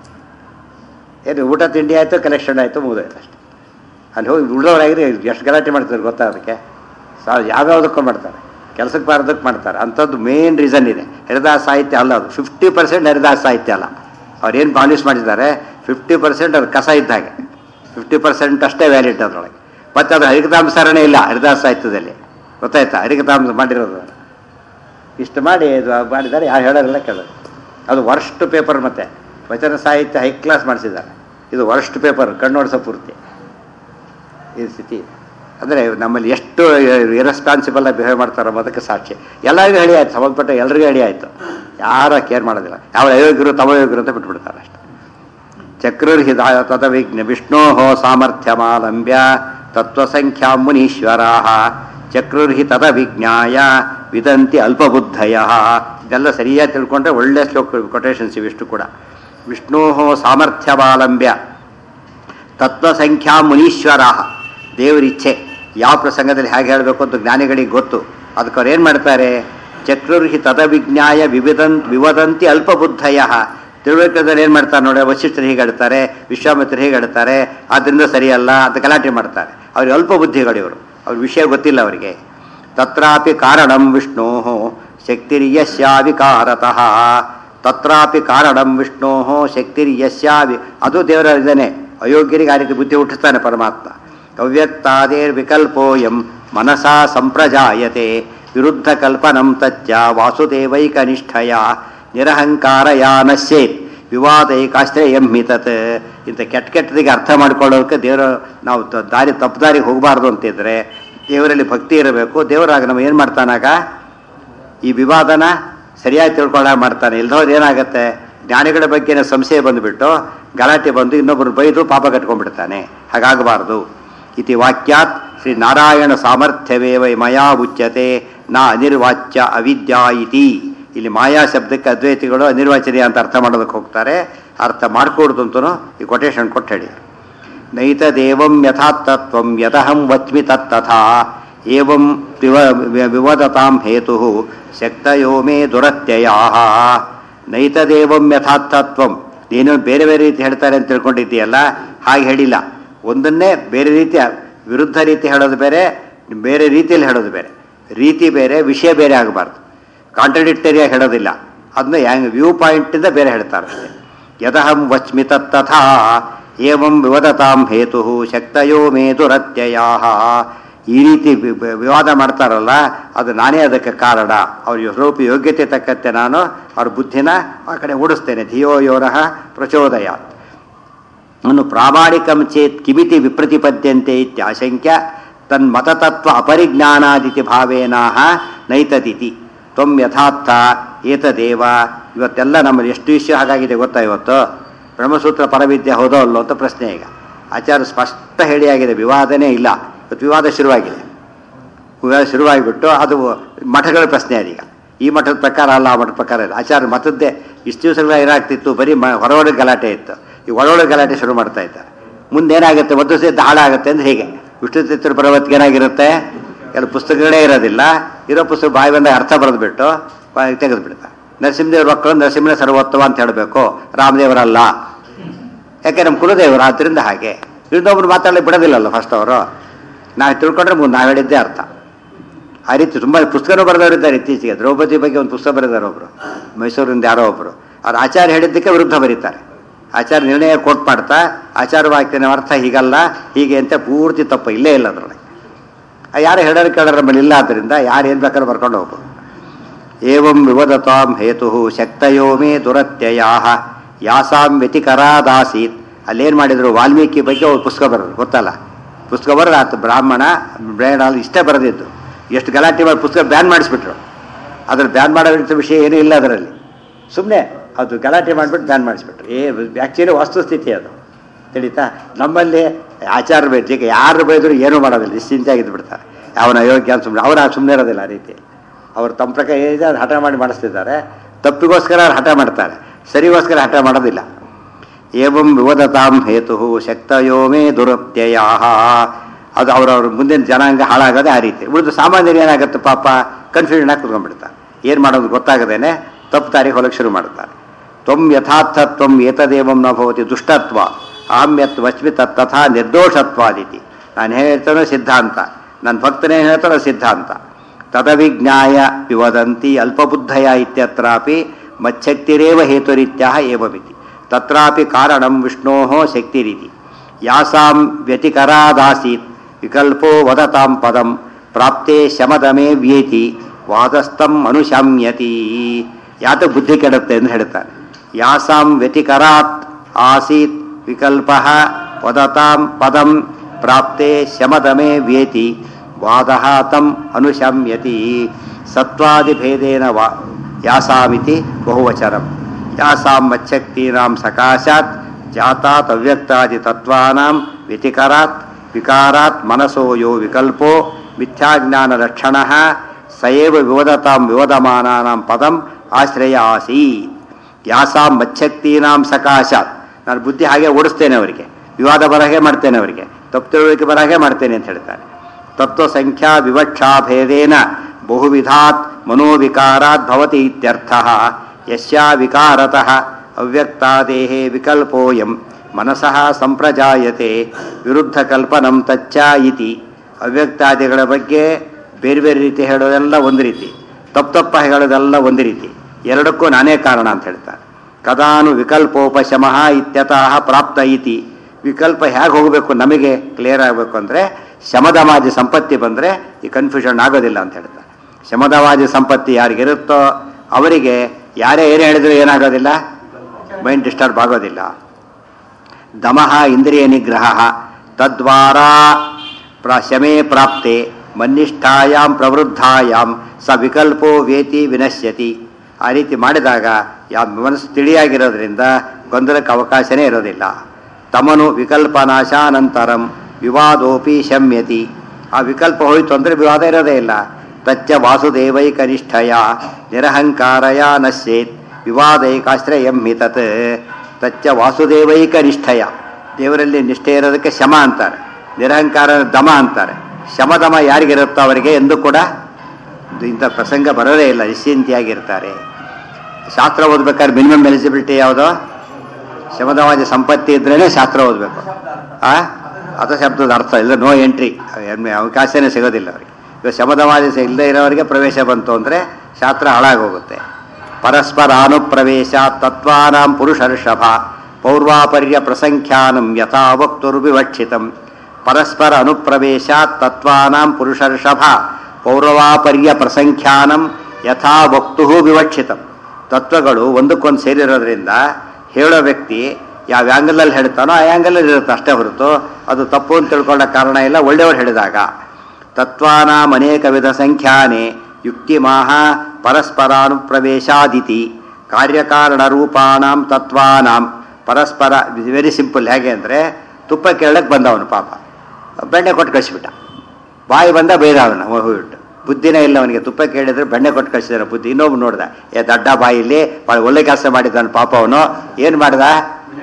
A: ಏನು ಊಟ ತಿಂಡಿ ಆಯಿತು ಕಲೆಕ್ಷನ್ ಆಯಿತು ಮುಗಿದೋಯ್ತು ಅಷ್ಟೇ ಅಲ್ಲಿ ಹೋಗಿ ಉಳಿದವರಾಗಿದ್ರೆ ಎಷ್ಟು ಗಲಾಟೆ ಮಾಡ್ತಾರೆ ಗೊತ್ತಾ ಅದಕ್ಕೆ ಸಾ ಯಾವ್ಯಾವುದಕ್ಕೂ ಮಾಡ್ತಾರೆ ಕೆಲಸಕ್ಕೆ ಬಾರದಕ್ಕೆ ಮಾಡ್ತಾರೆ ಅಂಥದ್ದು ಮೇನ್ ರೀಸನ್ ಇದೆ ಹರಿದಾಸ ಸಾಹಿತ್ಯ ಅಲ್ಲ ಅದು ಫಿಫ್ಟಿ ಪರ್ಸೆಂಟ್ ಹರಿದಾಸ ಸಾಹಿತ್ಯ ಅಲ್ಲ ಅವ್ರೇನು ಪಾಲಿಷ್ ಮಾಡಿದ್ದಾರೆ ಫಿಫ್ಟಿ ಪರ್ಸೆಂಟ್ ಅದು ಕಸ ಇದ್ದ ಹಾಗೆ ಫಿಫ್ಟಿ ಪರ್ಸೆಂಟ್ ಅಷ್ಟೇ ವ್ಯಾಲಿಡ್ ಅದರೊಳಗೆ ಮತ್ತು ಅದು ಹರಿಕತಾಂಸರಣೆ ಇಲ್ಲ ಹರಿದಾಸ ಸಾಹಿತ್ಯದಲ್ಲಿ ಗೊತ್ತಾಯ್ತಾ ಹರಿಕತಾಂಸ ಮಾಡಿರೋದು ಇಷ್ಟು ಮಾಡಿ ಇದು ಮಾಡಿದ್ದಾರೆ ಯಾರು ಹೇಳೋರಿಲ್ಲ ಕೇಳೋದು ಅದು ವರ್ಸ್ಟ್ ಪೇಪರ್ ಮತ್ತೆ ವಚನ ಸಾಹಿತ್ಯ ಹೈ ಕ್ಲಾಸ್ ಮಾಡಿಸಿದ್ದಾರೆ ಇದು ವರ್ಸ್ಟ್ ಪೇಪರ್ ಕಣ್ಣೋಡಿಸೋ ಪೂರ್ತಿ ಈ ಸ್ಥಿತಿ ಅಂದರೆ ನಮ್ಮಲ್ಲಿ ಎಷ್ಟು ಇರೆಸ್ಪಾನ್ಸಿಬಲ್ ಆಗಿ ಬಿಹೇವ್ ಮಾಡ್ತಾರೆ ಅನ್ನೋದಕ್ಕೆ ಸಾಕ್ಷಿ ಎಲ್ಲರಿಗೂ ಹೇಳಿ ಆಯ್ತು ಸಂಬಂಧಪಟ್ಟ ಎಲ್ರಿಗೂ ಹೇಳಿ ಆಯಿತು ಯಾರು ಕೇರ್ ಮಾಡೋದಿಲ್ಲ ಯಾವ ಅಯೋಗ್ಯರು ತಮಯೋಗ್ಯರು ಅಂತ ಬಿಟ್ಬಿಡ್ತಾರೆ ಅಷ್ಟೆ ಚಕ್ರುರ್ಹಿ ತದವಿಘ್ನ ವಿಷ್ಣೋ ಸಾಮರ್ಥ್ಯಮಾಲಂಬ್ಯ ತತ್ವಸಂಖ್ಯಾ ಮುನೀಶ್ವರಾ ಚಕ್ರುರ್ಹಿ ತದವಿಜ್ಞಾಯ ವಿದಂತಿ ಅಲ್ಪಬುದ್ಧಯ ಇದೆಲ್ಲ ಸರಿಯಾಗಿ ತಿಳ್ಕೊಂಡ್ರೆ ಒಳ್ಳೆ ಶ್ಲೋಕ ಕೊಟೇಶನ್ಸ್ ಇವಿಷ್ಟು ಕೂಡ ವಿಷ್ಣೋ ಸಾಮರ್ಥ್ಯಮಾಲಂಬ್ಯ ತತ್ವಸಂಖ್ಯಾ ಮುನೀಶ್ವರ ದೇವರಿಚ್ಛೆ ಯಾವ ಪ್ರಸಂಗದಲ್ಲಿ ಹೇಗೆ ಹೇಳಬೇಕು ಅಂತ ಜ್ಞಾನಿಗಳಿಗೆ ಗೊತ್ತು ಅದಕ್ಕೆ ಅವ್ರು ಏನು ಮಾಡ್ತಾರೆ ಚಕ್ರುರ್ಹಿ ತದವಿಜ್ಞಾಯ ವಿವಿಧನ್ ವಿವದಂತಿ ಅಲ್ಪಬುದ್ಧಯ ತಿಳುವಳಿಕೆದಲ್ಲಿ ಏನು ಮಾಡ್ತಾರೆ ನೋಡಿ ವಶಿಷ್ಠರು ಹೀಗೆ ಹೇಳ್ತಾರೆ ವಿಶ್ವಾಮಿತ್ರರು ಹೀಗೆ ಹೇಳ್ತಾರೆ ಆದ್ದರಿಂದ ಸರಿಯಲ್ಲ ಅಂತ ಗಲಾಟೆ ಮಾಡ್ತಾರೆ ಅವ್ರಿಗೆ ಅಲ್ಪ ಬುದ್ಧಿಗಳು ಇವರು ಅವ್ರ ವಿಷಯ ಗೊತ್ತಿಲ್ಲ ಅವರಿಗೆ ತತ್ರಾಪಿ ಕಾರಣಂ ವಿಷ್ಣೋ ಶಕ್ತಿರ್ಯಸ್ಯಾವಿಕಾರತಃ ತತ್ರಾಪಿ ಕಾರಣಂ ವಿಷ್ಣೋ ಶಕ್ತಿರ್ಯಸ್ಯಾವಿ ಅದು ದೇವರ ಇದ್ದಾನೆ ಅಯೋಗ್ಯರಿಗೆ ಆ ರೀತಿ ಬುದ್ಧಿ ಹುಟ್ಟಿಸ್ತಾನೆ ಪರಮಾತ್ಮ ಅವ್ಯಕ್ತಾದೇರ್ ವಿಕಲ್ಪೋಯಂ ಮನಸಾ ಸಂಪ್ರಜಾಯತೆ ವಿರುದ್ಧ ಕಲ್ಪನಂ ತಚ್ಚ ವಾಸುದೇವೈಕನಿಷ್ಠಯ ನಿರಹಂಕಾರಯಾನಶ್ಯೇತ್ ವಿವಾದೈಕಾಶ್ರಯಂ ಹಿತತ್ ಇಂಥ ಕೆಟ್ಟ ಕೆಟ್ಟದಿಗೆ ಅರ್ಥ ಮಾಡ್ಕೊಳ್ಳೋಕೆ ದೇವರ ನಾವು ತ- ದಾರಿ ತಪ್ಪು ದಾರಿಗೆ ಹೋಗಬಾರ್ದು ಅಂತಿದ್ರೆ ದೇವರಲ್ಲಿ ಭಕ್ತಿ ಇರಬೇಕು ದೇವರಾಗ ನಾವು ಏನು ಮಾಡ್ತಾನಾಗ ಈ ವಿವಾದನ ಸರಿಯಾಗಿ ತಿಳ್ಕೊಳ್ಳ ಮಾಡ್ತಾನೆ ಇಲ್ದವ್ರು ಏನಾಗುತ್ತೆ ಜ್ಞಾನಿಗಳ ಬಗ್ಗೆ ಸಂಶಯ ಬಂದುಬಿಟ್ಟು ಗಲಾಟೆ ಬಂದು ಇನ್ನೊಬ್ಬರು ಬೈದು ಪಾಪ ಕಟ್ಕೊಂಡ್ಬಿಡ್ತಾನೆ ಹಾಗಾಗಬಾರ್ದು ಇತಿ ವಾಕ್ಯಾತ್ ಶ್ರೀ ನಾರಾಯಣ ಸಾಮರ್ಥ್ಯವೇವ ಮಯಾ ಉಚ್ಯತೆ ನಾ ಅನಿರ್ವಾಚ್ಯ ಅವಿದ್ಯಾ ಇತಿ ಇಲ್ಲಿ ಮಾಯಾ ಶಬ್ದಕ್ಕೆ ಅದ್ವೈತಿಗಳು ಅನಿರ್ವಾಚನೀಯ ಅಂತ ಅರ್ಥ ಮಾಡೋದಕ್ಕೆ ಹೋಗ್ತಾರೆ ಅರ್ಥ ಮಾಡ್ಕೊಡ್ದು ಅಂತೂ ಈ ಕೊಟೇಶನ್ ಕೊಟ್ಟು ಹೇಳಿ ನೈತದೇವಂ ಯಥಾತ್ತತ್ವಂ ಯತಹಂ ವಚ್ಮಿ ತತ್ತಥಾ ಏವಂ ವಿವ ವಿವದತಾಂ ಹೇತು ಶಕ್ತಯೋ ಮೇ ದುರತ್ಯಯಾ ನೈತದೇವಂ ಯಥಾತ್ತತ್ವಂ ನೀನು ಬೇರೆ ಬೇರೆ ರೀತಿ ಹೇಳ್ತಾರೆ ಅಂತ ತಿಳ್ಕೊಂಡಿದ್ದೀಯಲ್ಲ ಹಾಗೆ ಹೇಳಿಲ್ಲ ಒಂದನ್ನೇ ಬೇರೆ ರೀತಿಯ ವಿರುದ್ಧ ರೀತಿ ಹೇಳೋದು ಬೇರೆ ಬೇರೆ ರೀತಿಯಲ್ಲಿ ಹೇಳೋದು ಬೇರೆ ರೀತಿ ಬೇರೆ ವಿಷಯ ಬೇರೆ ಆಗಬಾರ್ದು ಕಾಂಟ್ರಡಿಕ್ಟರಿಯಾಗಿ ಹೇಳೋದಿಲ್ಲ ಅದನ್ನ ಹ್ಯಾಂಗ್ ವ್ಯೂ ಪಾಯಿಂಟಿಂದ ಬೇರೆ ಹೇಳ್ತಾರೆ ಅಷ್ಟೇ ಯದಹಂ ವಚ್ಮಿ ತತ್ತಥಾ ಏವಂ ವಿವದತಾಂ ಹೇತು ಶಕ್ತಯೋ ಮೇ ದುರತ್ಯಯಾ ಈ ರೀತಿ ವಿ- ವಿ- ವಿವಾದ ಮಾಡ್ತಾರಲ್ಲ ಅದು ನಾನೇ ಅದಕ್ಕೆ ಕಾರಣ ಅವ್ರ ಸ್ವರೂಪ ಯೋಗ್ಯತೆ ತಕ್ಕಂತೆ ನಾನು ಅವ್ರ ಬುದ್ಧಿನ ಆ ಕಡೆ ಓಡಿಸ್ತೇನೆ ಧಿಯೋ ಯೋನಃ ಪ್ರಚೋದಯಾತ್ ಅನ್ನು ಪ್ರಾಮಾಣಿಕಂ ಚೇತ್ ಕಿಮಿತಿ ವಿಪ್ರತಿಪದ್ಯಂತೆ ಇತ್ಯಾಶಂಕ್ಯ ತನ್ಮತತತ್ವ ಅಪರಿಜ್ಞಾನಾದಿತಿ ಭಾವೇನಾಹ ನೈತದಿತಿ ತ್ವಂ ಯಥಾರ್ಥ ಏತದೇವ ಇವತ್ತೆಲ್ಲ ನಮ್ಮಲ್ಲಿ ಎಷ್ಟು ವಿಷಯ ಹಾಗಾಗಿದೆ ಗೊತ್ತಾ ಇವತ್ತು ಬ್ರಹ್ಮಸೂತ್ರ ಪರವಿದ್ಯೆ ಹೌದೋ ಅಲ್ಲೋ ಅಂತ ಪ್ರಶ್ನೆ ಈಗ ಆಚಾರ ಸ್ಪಷ್ಟ ಹೇಳಿ ಆಗಿದೆ ವಿವಾದನೇ ಇಲ್ಲ ಇವತ್ತು ವಿವಾದ ಶುರುವಾಗಿದೆ ವಿವಾದ ಶುರುವಾಗಿಬಿಟ್ಟು ಅದು ಮಠಗಳ ಪ್ರಶ್ನೆ ಅದೀಗ ಈ ಮಠದ ಪ್ರಕಾರ ಅಲ್ಲ ಆ ಮಠದ ಪ್ರಕಾರ ಇಲ್ಲ ಆಚಾರ ಮತದ್ದೇ ಇಷ್ಟು ದಿವಸಗಳ ಏನಾಗ್ತಿತ್ತು ಬರೀ ಮ ಹೊರಗಡೆ ಗಲಾಟೆ ಇತ್ತು ಈ ಒಳಗಡೆ ಗಲಾಟೆ ಶುರು ಮಾಡ್ತಾ ಇದ್ದಾರೆ ಮುಂದೆ ಏನಾಗುತ್ತೆ ಒಂದು ಸೇರಿ ಹಾಳಾಗುತ್ತೆ ಅಂದ್ರೆ ಹೇಗೆ ವಿಷ್ಣು ಚಿತ್ರ ಪರ್ವತ್ಗೆ ಏನಾಗಿರುತ್ತೆ ಎಲ್ಲ ಪುಸ್ತಕಗಳೇ ಇರೋದಿಲ್ಲ ಇರೋ ಪುಸ್ತಕ ಬಾಯಿ ಬಂದ ಅರ್ಥ ಬರೆದ್ಬಿಟ್ಟು ತೆಗೆದು ಬಿಡ್ತಾರೆ ನರಸಿಂಹದೇವ್ರ ಮಕ್ಕಳು ನರಸಿಂಹನ ಸರ್ವೋತ್ತಮ ಅಂತ ಹೇಳಬೇಕು ರಾಮದೇವರಲ್ಲ ಯಾಕೆ ನಮ್ಮ ಕುಲದೇವರು ಆದ್ದರಿಂದ ಹಾಗೆ ಇನ್ನೊಬ್ರು ಮಾತಾಡಲಿಕ್ಕೆ ಬಿಡೋದಿಲ್ಲಲ್ಲ ಫಸ್ಟ್ ಅವರು ನಾವು ತಿಳ್ಕೊಂಡ್ರೆ ಮುಂದೆ ನಾವು ಹೇಳಿದ್ದೇ ಅರ್ಥ ಆ ರೀತಿ ತುಂಬ ಪುಸ್ತಕನೂ ಬರೆದವರಿದ್ದಾರೆ ಇತ್ತೀಚೆಗೆ ದ್ರೌಪದಿ ಬಗ್ಗೆ ಒಂದು ಪುಸ್ತಕ ಬರೆದಾರೆ ಒಬ್ಬರು ಮೈಸೂರಿಂದ ಯಾರೋ ಒಬ್ಬರು ಅವ್ರು ಆಚಾರ್ಯ ಹೇಳಿದ್ದಕ್ಕೆ ವಿರುದ್ಧ ಬರೀತಾರೆ ಆಚಾರ್ಯ ನಿರ್ಣಯ ಕೋಟ್ ಮಾಡ್ತಾ ಆಚಾರ ವಾಕ್ಯನ ಅರ್ಥ ಹೀಗಲ್ಲ ಹೀಗೆ ಅಂತ ಪೂರ್ತಿ ತಪ್ಪು ಇಲ್ಲೇ ಇಲ್ಲ ಅದರೊಳಗೆ ಆ ಯಾರು ಹೇಳೋರು ಕೇಳೋರ ಮೇಲೆ ಇಲ್ಲ ಆದ್ದರಿಂದ ಯಾರು ಏನು ಬೇಕಾದ್ರೂ ಬರ್ಕೊಂಡು ಹೋಗ್ಬೋದು ಏವಂ ವಿವದತಾಂ ಹೇತು ಶಕ್ತಯೋ ಮೇ ದುರತ್ಯಯಾ ಯಾಸಾಂ ವ್ಯತಿಕರಾದಾಸೀತ್ ಅಲ್ಲೇನು ಮಾಡಿದ್ರು ವಾಲ್ಮೀಕಿ ಬಗ್ಗೆ ಅವ್ರು ಪುಸ್ತಕ ಬರೋದು ಗೊತ್ತಲ್ಲ ಪುಸ್ತಕ ಬರೋದು ಆತು ಬ್ರಾಹ್ಮಣ ಬ್ರೇಣ ಅಲ್ಲಿ ಇಷ್ಟೇ ಬರೆದಿದ್ದು ಎಷ್ಟು ಗಲಾಟೆ ಮಾಡಿ ಪುಸ್ತಕ ಬ್ಯಾನ್ ಮಾಡಿಸ್ಬಿಟ್ರು ಅದ್ರ ಬ್ಯಾನ್ ಮಾಡೋಂಥ ವಿಷಯ ಏನೂ ಇಲ್ಲ ಅದರಲ್ಲಿ ಸುಮ್ಮನೆ ಅದು ಗಲಾಟೆ ಮಾಡಿಬಿಟ್ಟು ಬ್ಯಾನ್ ಮಾಡಿಸ್ಬಿಟ್ರು ಏ ಆ್ಯಕ್ಚುಲಿ ವಸ್ತುಸ್ಥಿತಿ ಅದು ತಿಳಿತಾ ನಮ್ಮಲ್ಲಿ ಆಚಾರ ಬೇಜಿಗೆ ಯಾರು ಬೈದ್ರು ಏನೂ ಮಾಡೋದಿಲ್ಲ ನಿಶ್ಚಿಂತೆಯಾಗಿದ್ದು ಬಿಡ್ತಾರೆ ಅವನ ಅಯೋಗ್ಯ ಅಂತ ಸುಮ್ಮನೆ ಅವ್ರು ಸುಮ್ಮನೆ ಇರೋದಿಲ್ಲ ಆ ರೀತಿ ಅವ್ರು ತಮ್ಮ ಪ್ರಕಾರ ಏನಿದೆ ಅದು ಹಠ ಮಾಡಿ ಮಾಡಿಸ್ತಿದ್ದಾರೆ ತಪ್ಪಿಗೋಸ್ಕರ ಅವ್ರು ಹಠ ಮಾಡ್ತಾರೆ ಸರಿಗೋಸ್ಕರ ಹಠ ಮಾಡೋದಿಲ್ಲ ಏವಂ ವಿವದತಾಂ ಹೇತು ಶಕ್ತಯೋ ಮೇ ದುರತ್ಯಯ ಅದು ಅವ್ರವ್ರ ಮುಂದಿನ ಜನಾಂಗ ಹಾಳಾಗೋದೇ ಆ ರೀತಿ ಉಳಿದು ಸಾಮಾನ್ಯರು ಏನಾಗುತ್ತೆ ಪಾಪ ಕನ್ಫ್ಯೂಷನ್ ಆಗಿ ಕುತ್ಕೊಂಡ್ಬಿಡ್ತಾರೆ ಏನು ಮಾಡೋದು ಗೊತ್ತಾಗದೇನೆ ತಪ್ಪು ತಾರೀಖು ಹೊಲಕ್ಕೆ ಶುರು ಮಾಡ್ತಾರೆ ತ್ವಂ ಯಥಾರ್ಥತ್ವಂ ಏತದೇವಂ ನ ಭವತಿ ದುಷ್ಟತ್ವ ಆಮ್ಯತ್ ವಚ್ಮಿ ತತ್ ತಥಾ ನಿರ್ದೋಷತ್ವಾದಿತಿ ನಾನು ಹೇಳ್ತಾನೋ ಸಿದ್ಧಾಂತ ನನ್ನ ಭಕ್ತನೇ ಹೇಳ್ತಾನೋ ಸಿದ್ಧಾಂತ ತದವಿಜ್ಞಾಯ ವಿವದಂತಿ ಅಲ್ಪಬುದ್ಧಯ ಇತ್ಯತ್ರಾಪಿ ಮಚ್ಛಕ್ತಿರೇವ ಹೇತುರೀತ್ಯಃ ಏವಮಿತಿ ತತ್ರಾಪಿ ಕಾರಣಂ ವಿಷ್ಣೋ ಶಕ್ತಿರಿತಿ ಯಾಸಾಂ ವ್ಯತಿಕರಾದಾಸೀತ್ ವಿಕಲ್ಪೋ ವದತಾಂ ಪದಂ ಪ್ರಾಪ್ತೆ ಶಮದಮೇ ವ್ಯೇತಿ ವಾದಸ್ತಂ ಅನುಶಮ್ಯತಿ ಯಾತ ಬುದ್ಧಿ ಕೆಡುತ್ತೆ ಎಂದು ಹೇಳ್ತಾನೆ ಯಾಸಾಂ ವ್ಯತಿಕರಾತ್ ಆಸೀತ್ ವಿಕಲ್ಪ ವದತಾಂ ಪದಂ ಪ್ರಾಪ್ತೆ ಶಮದಮೇ ವ್ಯೇತಿ ವಾದ ತಂ ಅನುಶಮ್ಯತಿ ಸತ್ವಾದಿಭೇದೇನ ವಾ ಯಾಸಾಮಿತಿ ಬಹುವಚನಂ ಯಾಸಾಂ ಮಚ್ಛಕ್ತೀನಾಂ ಸಕಾಶಾತ್ ಜಾತಾತ್ ಅವ್ಯಕ್ತಾದಿ ತತ್ವಾನಾಂ ವ್ಯತಿಕರಾತ್ ವಿಕಾರಾತ್ ಮನಸೋ ಯೋ ವಿಕಲ್ಪೋ ಮಿಥ್ಯಾಜ್ಞಾನ ಲಕ್ಷಣ ಸಯೇವ ವಿವದತಾಂ ವಿವದಮಾನಾನಾಂ ಪದಂ ಆಶ್ರಯ ಆಸೀತ್ ಯಾಸಾಂ ಮಚ್ಛಕ್ತೀನಾಂ ಸಕಾಶಾತ್ ನಾನು ಬುದ್ಧಿ ಹಾಗೆ ಓಡಿಸ್ತೇನೆ ಅವರಿಗೆ ವಿವಾದ ಬರಹಾಗೆ ಮಾಡ್ತೇನೆ ಅವರಿಗೆ ತಪ್ಪು ತಿಳುವಳಿಕೆ ಬರಹಾಗೆ ಮಾಡ್ತೇನೆ ಅಂತ ಹೇಳ್ತಾರೆ ತತ್ವ ಸಂಖ್ಯಾ ವಿವಕ್ಷಾ ಭೇದೇನ ಬಹುವಿಧಾತ್ ಮನೋವಿಕಾರಾತ್ ಭವತಿ ಇತ್ಯರ್ಥ ಯಸ್ಯಾ ವಿಕಾರತಃ ಅವ್ಯಕ್ತಾದೇಹೇ ವಿಕಲ್ಪೋಯಂ ಮನಸಃ ಸಂಪ್ರಜಾಯತೆ ವಿರುದ್ಧ ಕಲ್ಪನಂ ತಚ್ಚ ಇತಿ ಅವ್ಯಕ್ತಾದಿಗಳ ಬಗ್ಗೆ ಬೇರೆ ಬೇರೆ ರೀತಿ ಹೇಳೋದೆಲ್ಲ ಒಂದು ರೀತಿ ತಪ್ಪು ತಪ್ಪ ಹೇಳೋದೆಲ್ಲ ಒಂದು ರೀತಿ ಎರಡಕ್ಕೂ ನಾನೇ ಕಾರಣ ಅಂತ ಹೇಳ್ತಾರೆ ಕದಾನು ವಿಕಲ್ಪೋಪಶಮಃ ಇತ್ಯತಃ ಪ್ರಾಪ್ತ ಇತಿ ವಿಕಲ್ಪ ಹೇಗೆ ಹೋಗಬೇಕು ನಮಗೆ ಕ್ಲಿಯರ್ ಆಗಬೇಕು ಅಂದರೆ ಶಮದಮಾಜಿ ಸಂಪತ್ತಿ ಬಂದರೆ ಈ ಕನ್ಫ್ಯೂಷನ್ ಆಗೋದಿಲ್ಲ ಅಂತ ಹೇಳ್ತಾರೆ ಶಮದಮಾಜಿ ಸಂಪತ್ತಿ ಯಾರಿಗಿರುತ್ತೋ ಅವರಿಗೆ ಯಾರೇ ಏನು ಹೇಳಿದ್ರು ಏನಾಗೋದಿಲ್ಲ ಮೈಂಡ್ ಡಿಸ್ಟರ್ಬ್ ಆಗೋದಿಲ್ಲ ದಮಃ ಇಂದ್ರಿಯ ನಿಗ್ರಹ ತದ್ವಾರ ಪ್ರ ಶಮೇ ಪ್ರಾಪ್ತೆ ಮನ್ನಿಷ್ಠಾಯಾಂ ಪ್ರವೃದ್ಧಾಯಾಂ ಸ ವಿಕಲ್ಪೋ ವೇತಿ ವಿನಶ್ಯತಿ ಆ ರೀತಿ ಮಾಡಿದಾಗ ಯಾವ ಮನಸ್ಸು ತಿಳಿಯಾಗಿರೋದ್ರಿಂದ ಗೊಂದಲಕ್ಕೆ ಅವಕಾಶನೇ ಇರೋದಿಲ್ಲ ತಮನು ವಿಕಲ್ಪನಾಶಾನಂತರಂ ವಿವಾದೋಪಿ ಶಮ್ಯತಿ ಆ ವಿಕಲ್ಪ ಹೋಯಿತು ಅಂದರೆ ವಿವಾದ ಇರೋದೇ ಇಲ್ಲ ತಚ್ಚ ವಾಸುದೇವೈಕನಿಷ್ಠಯ ನಿರಹಂಕಾರಯ ನಶ್ಯೇತ್ ವಿವಾದೈಕಾಶ್ರಯಂ ಹಿ ತತ್ ತಚ್ಚ ವಾಸುದೇವೈಕನಿಷ್ಠಯ ದೇವರಲ್ಲಿ ನಿಷ್ಠೆ ಇರೋದಕ್ಕೆ ಶಮ ಅಂತಾರೆ ನಿರಹಂಕಾರ ದಮ ಅಂತಾರೆ ಶಮದಮ ಯಾರಿಗಿರುತ್ತೋ ಅವರಿಗೆ ಎಂದೂ ಕೂಡ ಇಂಥ ಪ್ರಸಂಗ ಬರೋದೇ ಇಲ್ಲ ನಿಶ್ಚಿಂತೆಯಾಗಿರ್ತಾರೆ ಶಾಸ್ತ್ರ ಓದ್ಬೇಕಾದ್ರೆ ಮಿನಿಮಮ್ ಎಲಿಜಿಬಿಲಿಟಿ ಯಾವುದೋ ಶಮದವಾದ ಸಂಪತ್ತಿ ಇದ್ರೇ ಶಾಸ್ತ್ರ ಓದಬೇಕು ಆ ಅಥ ಶಬ್ದದ ಅರ್ಥ ಇಲ್ಲ ನೋ ಎಂಟ್ರಿ ಅವಕಾಶನೇ ಸಿಗೋದಿಲ್ಲ ಅವರಿಗೆ ಇವಾಗ ಶಮದವಾದ ಇಲ್ಲದೆ ಇರೋವರಿಗೆ ಪ್ರವೇಶ ಬಂತು ಅಂದರೆ ಶಾಸ್ತ್ರ ಹಾಳಾಗೋಗುತ್ತೆ ಪರಸ್ಪರ ಅನುಪ್ರವೇಶ ತತ್ವಾನಾಂ ಪುರುಷರ್ಷಭ ಪೌರ್ವಾಪರ್ಯ ಪ್ರಸಂಖ್ಯಾನಂ ಯಥಾ ವಕ್ತುರ್ವಿವಕ್ಷಿತಂ ಪರಸ್ಪರ ಅನುಪ್ರವೇಶ ತತ್ವಾನಾಂ ಪುರುಷರ್ಷಭ ಪೌರ್ವಾಪರ್ಯ ಪ್ರಸಂಖ್ಯಾನಂ ಯಥಾ ವಕ್ತು ವಿವಕ್ಷಿತಂ ತತ್ವಗಳು ಒಂದಕ್ಕೊಂದು ಸೇರಿರೋದ್ರಿಂದ ಹೇಳೋ ವ್ಯಕ್ತಿ ಯಾವ ಆ್ಯಂಗಲಲ್ಲಿ ಹೇಳ್ತಾನೋ ಆ ಆ್ಯಂಗಲಲ್ಲಿ ಇರುತ್ತೆ ಅಷ್ಟೇ ಹೊರತು ಅದು ತಪ್ಪು ಅಂತ ತಿಳ್ಕೊಳ್ಳೋ ಕಾರಣ ಇಲ್ಲ ಒಳ್ಳೆಯವರು ಹೇಳಿದಾಗ ತತ್ವಾನಾಂ ಅನೇಕ ವಿಧ ಸಂಖ್ಯಾನೆ ಯುಕ್ತಿಮಾಹ ಪರಸ್ಪರಾನುಪ್ರವೇಶಾದಿತಿ ಕಾರ್ಯಕಾರಣ ರೂಪಾಣಾಂ ತತ್ವಾನಾಂ ಪರಸ್ಪರ ವೆರಿ ಸಿಂಪಲ್ ಹೇಗೆ ಅಂದರೆ ತುಪ್ಪ ಕೇಳಕ್ಕೆ ಬಂದವನು ಪಾಪ ಬೆಣ್ಣೆ ಕೊಟ್ಟು ಕಳಿಸ್ಬಿಟ್ಟ ಬಾಯಿ ಬಂದ ಬೈದ ಅವನ ಹೋಗ್ಬಿಟ್ಟು ಬುದ್ಧಿನೇ ಇಲ್ಲ ಅವನಿಗೆ ತುಪ್ಪ ಕೇಳಿದ್ರೆ ಬೆಣ್ಣೆ ಕೊಟ್ಟು ಕಳಿಸಿದಾನೆ ಬುದ್ಧಿ ಇನ್ನೊಬ್ಬ ನೋಡ್ದ ಏ ದಡ್ಡ ಬಾಯಿಲಿ ಭಾಳ ಒಳ್ಳೆ ಕೆಲಸ ಮಾಡಿದ್ದಾನೆ ಪಾಪ ಅವನು ಏನು ಮಾಡ್ದ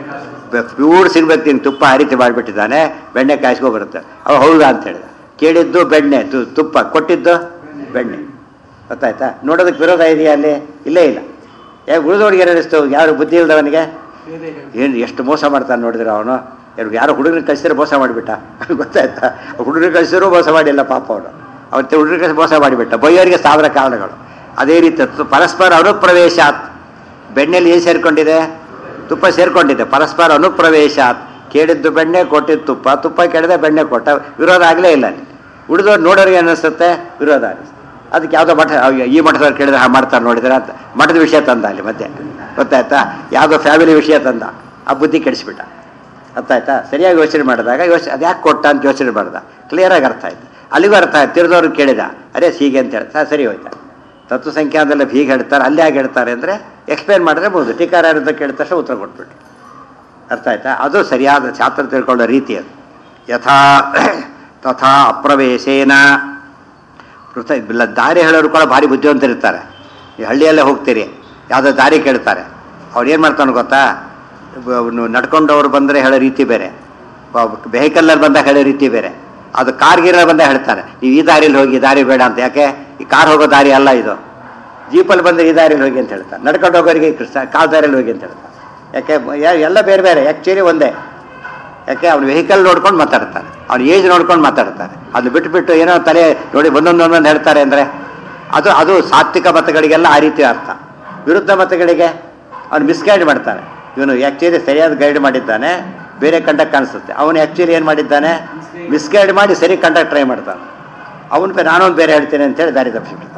A: ಪ್ಯೂರ್ ಸಿಗ್ಬೇಕು ನೀನು ತುಪ್ಪ ಆ ರೀತಿ ಮಾಡಿಬಿಟ್ಟಿದ್ದಾನೆ ಬೆಣ್ಣೆ ಕಾಯಿಸ್ಕೊ ಬರುತ್ತೆ ಅವ ಹೌದಾ ಅಂತ ಹೇಳಿದ ಕೇಳಿದ್ದು ಬೆಣ್ಣೆ ತು- ತುಪ್ಪ ಕೊಟ್ಟಿದ್ದು ಬೆಣ್ಣೆ ಗೊತ್ತಾಯ್ತಾ ನೋಡೋದಕ್ಕೆ ವಿರೋಧ ಇದೆಯಾ ಅಲ್ಲಿ ಇಲ್ಲೇ ಇಲ್ಲ ಯಾಕೆ ಉಳಿದವ್ರಿಗೆ ಏನು ಅನಿಸ್ತು ಯಾರು ಬುದ್ಧಿ ಇಲ್ದವನಿಗೆ ಏನು ಎಷ್ಟು ಮೋಸ ಮಾಡ್ತಾನೆ ನೋಡಿದ್ರೆ ಅವನು ಯಾರು ಯಾರೋ ಹುಡುಗನ ಕಳಿಸಿದ್ರೆ ಮೋಸ ಮಾಡಿಬಿಟ್ಟ ಗೊತ್ತಾಯ್ತಾ ಹುಡುಗನ ಕಳಿಸಿದ್ರು ಮೋಸ ಮಾಡಿಲ್ಲ ಪಾಪ ಅವನು ಅವತ್ತೆ ಹುಡುಗನ ಕಳಿಸಿ ಮೋಸ ಮಾಡಿಬಿಟ್ಟ ಬೈಯೋರಿಗೆ ಸಾವಿರ ಕಾರಣಗಳು ಅದೇ ರೀತಿ ತು- ಪರಸ್ಪರ ಅನುಪ್ರವೇಶಾತ್ ಬೆಣ್ಣೆಯಲ್ಲಿ ಏನು ಸೇರ್ಕೊಂಡಿದೆ ತುಪ್ಪ ಸೇರ್ಕೊಂಡಿದೆ ಪರಸ್ಪರ ಅನುಪ್ರವೇಶಾತ್ ಕೇಳಿದ್ದು ಬೆಣ್ಣೆ ಕೊಟ್ಟಿದ್ದು ತುಪ್ಪ ತುಪ್ಪ ಕೇಳಿದೆ ಬೆಣ್ಣೆ ಕೊಟ್ಟ ವಿರೋಧ ಆಗಲೇ ಇಲ್ಲ ಅಲ್ಲಿ ಉಳಿದವ್ರು ನೋಡೋರಿಗೆ ಅನಿಸುತ್ತೆ ವಿರೋಧ ಅನಿಸುತ್ತೆ ಅದಕ್ಕೆ ಯಾವುದೋ ಮಠ ಅಯ್ಯೋ, ಈ ಮಠದವ್ರು ಕೇಳಿದ್ರೆ ಹಾಗೆ ಮಾಡ್ತಾರೆ ನೋಡಿದ್ರೆ ಅಂತ ಮಠದ ವಿಷಯ ತಂದ ಅಲ್ಲಿ ಮತ್ತೆ ಗೊತ್ತಾಯ್ತಾ ಯಾವುದೋ ಫ್ಯಾಮಿಲಿ ವಿಷಯ ತಂದ ಆ ಬುದ್ಧಿ ಕೆಡಿಸ್ಬಿಟ್ಟ ಅರ್ಥಾಯ್ತಾ ಸರಿಯಾಗಿ ಯೋಚನೆ ಮಾಡಿದಾಗ ಯೋಚನೆ ಅದು ಯಾಕೆ ಕೊಟ್ಟ ಅಂತ ಯೋಚನೆ ಮಾಡ್ದ ಕ್ಲಿಯರಾಗಿ ಅರ್ಥ ಆಯ್ತು ಅಲ್ಲಿಗೂ ಅರ್ಥ ಆಯ್ತು ತಿರ್ದವ್ರು ಕೇಳಿದ ಅರೇ ಹೀಗೆ ಅಂತ ಹೇಳ್ತಾ ಸರಿ ಹೋಯ್ತಾ ತತ್ವ ಸಂಖ್ಯಾದಲ್ಲಿ ಹೀಗೆ ಹೇಳ್ತಾರೆ ಅಲ್ಲಿ ಹೇಗೆ ಹೇಳ್ತಾರೆ ಅಂದರೆ ಎಕ್ಸ್ಪ್ಲೇನ್ ಮಾಡಿದ್ರೆ ಬಹುದು ಟೀಕಾರ ಅಂತ ಕೇಳಿದ ತಕ್ಷಣ ಉತ್ತರ ಕೊಟ್ಬಿಟ್ಟು ಅರ್ಥ ಆಯ್ತಾ ಅದು ಸರಿಯಾದ ಶಾಸ್ತ್ರ ತಿಳ್ಕೊಳ್ಳೋ ರೀತಿ ಅದು ಯಥಾ ತಥಾ ಅಪ್ರವೇಶೇನ ಪೃಥ ಇಲ್ಲ ದಾರಿ ಹೇಳೋರು ಕೂಡ ಭಾರಿ ಬುದ್ಧಿವಂತರಿರ್ತಾರೆ ಈ ಹಳ್ಳಿಯಲ್ಲೇ ಹೋಗ್ತೀರಿ ಯಾವುದೋ ದಾರಿ ಕೇಳ್ತಾರೆ ಅವ್ರು ಏನು ಮಾಡ್ತಾನೆ ಗೊತ್ತಾ ಅವನು ನಡ್ಕೊಂಡವ್ರು ಬಂದರೆ ಹೇಳೋ ರೀತಿ ಬೇರೆ ವೆಹಿಕಲ್ಲಲ್ಲಿ ಬಂದಾಗ ಹೇಳೋ ರೀತಿ ಬೇರೆ ಅದು ಕಾರ್ಗಿರ ಬಂದಾಗ ಹೇಳ್ತಾರೆ ನೀವು ಈ ದಾರಿಯಲ್ಲಿ ಹೋಗಿ ಈ ದಾರಿ ಬೇಡ ಅಂತ ಯಾಕೆ ಈ ಕಾರ್ ಹೋಗೋ ದಾರಿ ಅಲ್ಲ ಇದು ಜೀಪಲ್ಲಿ ಬಂದರೆ ಈ ದಾರಿಯಲ್ಲಿ ಹೋಗಿ ಅಂತ ಹೇಳ್ತಾರೆ ನಡ್ಕೊಂಡು ಹೋಗೋರಿಗೆ ಕೃಷ್ಣ ಕಾಲ್ ದಾರಿಯಲ್ಲಿ ಹೋಗಿ ಅಂತ ಹೇಳ್ತಾರೆ ಯಾಕೆ ಯಾ- ಎಲ್ಲ ಬೇರೆ ಬೇರೆ ಆ್ಯಕ್ಚುಲಿ ಒಂದೇ ಯಾಕೆ ಅವ್ನು ವೆಹಿಕಲ್ ನೋಡ್ಕೊಂಡು ಮಾತಾಡ್ತಾನೆ ಅವ್ನ ಏಜ್ ನೋಡ್ಕೊಂಡು ಮಾತಾಡ್ತಾನೆ ಅದು ಬಿಟ್ಬಿಟ್ಟು ಏನೋ ತಲೆ ನೋಡಿ ಒಂದೊಂದು ಒಂದೊಂದು ಹೇಳ್ತಾರೆ ಅಂದರೆ ಅದು ಅದು ಸಾತ್ವಿಕ ಮತಗಳಿಗೆಲ್ಲ ಆ ರೀತಿ ಅರ್ಥ ವಿರುದ್ಧ ಮತಗಳಿಗೆ ಅವ್ನು ಮಿಸ್ಗೈಡ್ ಮಾಡ್ತಾನೆ ಇವನು ಆ್ಯಕ್ಚುಲಿ ಸರಿಯಾದ ಗೈಡ್ ಮಾಡಿದ್ದಾನೆ ಬೇರೆ ಕಂಡಕ್ಟ್ ಕಾಣಿಸುತ್ತೆ ಅವನು ಆ್ಯಕ್ಚುಲಿ ಏನು ಮಾಡಿದ್ದಾನೆ ಮಿಸ್ಗೈಡ್ ಮಾಡಿ ಸರಿ ಕಂಡಕ್ಟ್ ಟ್ರೈ ಮಾಡ್ತಾನೆ ಅವನು ಬೇ ನಾನೊಂದು ಬೇರೆ ಹೇಳ್ತೇನೆ ಅಂತೇಳಿ ದಾರಿ ತಪ್ಪಿಸ್ಬಿಡ್ತಾನೆ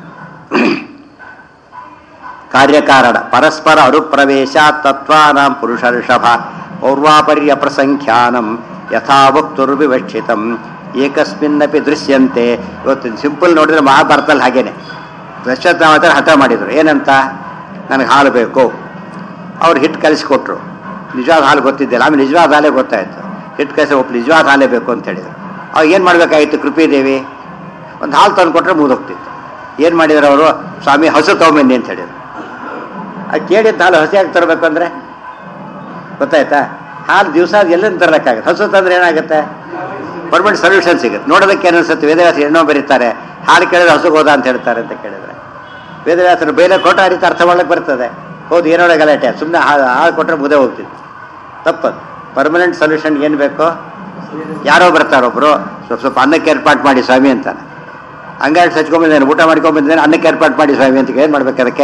A: ಕಾರ್ಯಕಾರಣ ಪರಸ್ಪರ ಅನುಪ್ರವೇಶ ತತ್ವಾನಾಂ ಪುರುಷ ಋಷಭ ಪೌರ್ವಾಪರ್ಯ ಪ್ರಸಂಖ್ಯಾನಂ ಯಥಾ ವಕ್ತುರ್ವಿವಕ್ಷಿತಂ ಏಕಸ್ಮಿನ್ನಪಿ ದೃಶ್ಯಂತೆ ಇವತ್ತು ಸಿಂಪಲ್ ನೋಡಿದ್ರೆ ಮಹಾಭಾರತದಲ್ಲಿ ಹಾಗೇನೆ ದಶರಥ ಹಠ ಮಾಡಿದರು ಏನಂತ ನನಗೆ ಹಾಲು ಬೇಕು ಅವ್ರು ಹಿಟ್ಟು ಕಲಿಸ್ಕೊಟ್ರು ನಿಜವಾದ ಹಾಲು ಗೊತ್ತಿದ್ದಿಲ್ಲ ಆಮೇಲೆ ನಿಜವಾದ ಹಾಲೇ ಗೊತ್ತಾಯ್ತು ಹಿಟ್ಟು ಕಲಿಸಿ ಒಬ್ಬ ನಿಜವಾದ ಹಾಲೇ ಬೇಕು ಅಂತ ಹೇಳಿದ್ರು ಅವಾಗ ಏನು ಮಾಡಬೇಕಾಗಿತ್ತು ಕೃಪಿದೇವಿ ಒಂದು ಹಾಲು ತಂದು ಕೊಟ್ಟರೆ ಮುಗಿದೋಗ್ತಿತ್ತು ಏನು ಮಾಡಿದ್ರು ಅವರು ಸ್ವಾಮಿ ಹಸು ತಗೊಂಬನ್ನಿ ಅಂತ ಹೇಳಿದ್ರು ಅದು ಕೇಳಿದ್ದು ಹಾಲು ಹಸಿಯಾಗಿ ತರಬೇಕು ಅಂದರೆ ಗೊತ್ತಾಯ್ತಾ ಹಾಲು ದಿವಸ ಎಲ್ಲಿಂದ ತರಲಿಕ್ಕಾಗುತ್ತೆ ಹಸು ತಂದ್ರೆ ಏನಾಗುತ್ತೆ ಪರ್ಮನೆಂಟ್ ಸೊಲ್ಯೂಷನ್ ಸಿಗುತ್ತೆ ನೋಡೋದಕ್ಕೆ ಏನು ಅನ್ಸುತ್ತೆ ವೇದವ್ಯಾಸ ಏನೋ ಬರೀತಾರೆ ಹಾಲು ಕೇಳಿದ್ರೆ ಹಸುಗೆ ಹೋದ ಅಂತ ಹೇಳ್ತಾರೆ ಅಂತ ಕೇಳಿದ್ರೆ ವೇದವ್ಯಾಸರು ಬೇರೆ ಕೊಟ್ಟು ಆ ರೀತಿ ಅರ್ಥ ಮಾಡ್ಲಿಕ್ಕೆ ಬರ್ತದೆ ಹೌದು ಏನೋட ಗಲಾಟೆ ಸುಮ್ಮನೆ ಹಾಲು ಹಾಲು ಕೊಟ್ಟರೆ ಮುದೆ ಹೋಗ್ತಿತ್ತು ತಪ್ಪದು ಪರ್ಮನೆಂಟ್ ಸೊಲ್ಯೂಷನ್ ಏನು ಬೇಕು ಯಾರೋ ಬರ್ತಾರೊಬ್ರು ಸ್ವಲ್ಪ ಸ್ವಲ್ಪ ಅನ್ನಕ್ಕೆ ಏರ್ಪಾಟ್ ಮಾಡಿ ಸ್ವಾಮಿ ಅಂತಾನೆ ಹಂಗಾಗಿ ಸಚ್ಕೊಂಡ್ಬಂದೇನೆ ಊಟ ಮಾಡ್ಕೊಂಡ್ಬಂದೇನೆ ಅನ್ನಕ್ಕೆ ಏರ್ಪಾಟ್ ಮಾಡಿ ಸ್ವಾಮಿ ಅಂತ ಏನು ಮಾಡ್ಬೇಕು ಅದಕ್ಕೆ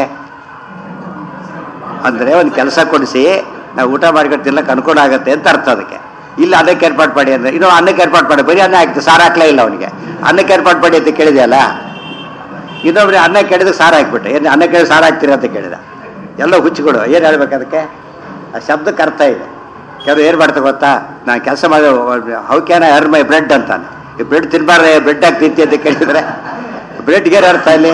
A: ಅಂದರೆ ಒಂದು ಕೆಲಸ ಕೊಡಿಸಿ ನಾವು ಊಟ ಮಾಡ್ಕೊಂಡು ತಿನ್ನಕ್ಕೆ ಅನುಕೂಲ ಆಗುತ್ತೆ ಅಂತ ಅರ್ಥ ಅದಕ್ಕೆ ಇಲ್ಲ ಅನ್ನಕ್ಕೆ ಏರ್ಪಾಟ್ ಮಾಡಿ ಅಂದರೆ ಇನ್ನು ಅನ್ನಕ್ಕೆ ಏರ್ಪಾಟ್ ಮಾಡಿ ಬರೀ ಅನ್ನ ಹಾಕ್ತು ಸಾರು ಹಾಕ್ಲೇ ಇಲ್ಲ ಅವನಿಗೆ ಅನ್ನಕ್ಕೆ ಏರ್ಪಾಟ್ ಮಾಡಿ ಅಂತ ಕೇಳಿದೆಯಲ್ಲ ಇನ್ನೊಬ್ರು ಅನ್ನ ಕೇಳಿದಕ್ಕೆ ಸಾರು ಹಾಕ್ಬಿಟ್ಟೆ ಏನು ಅನ್ನ ಕೇಳಿ ಸಾರು ಹಾಕ್ತೀರಿ ಅಂತ ಕೇಳಿದ ಎಲ್ಲ ಹುಚ್ಚಿಕೊಡು ಏನು ಹೇಳ್ಬೇಕು ಅದಕ್ಕೆ ಆ ಶಬ್ದಕ್ಕೆ ಅರ್ಥ ಇದೆ ಕೆಲವು ಏನು ಮಾಡ್ತಾ ಗೊತ್ತಾ ನಾನು ಕೆಲಸ ಮಾಡಿ how can I earn my bread ಅಂತಾನೆ ಈ ಬ್ರೆಡ್ ತಿನ್ಬಾರ್ದೆ ಬ್ರೆಡ್ ಹಾಕಿ ತಿಂತಿ ಅಂತ ಕೇಳಿದ್ರೆ ಬ್ರೆಡ್ಗೆ ಅರ್ಥ ಇಲ್ಲಿ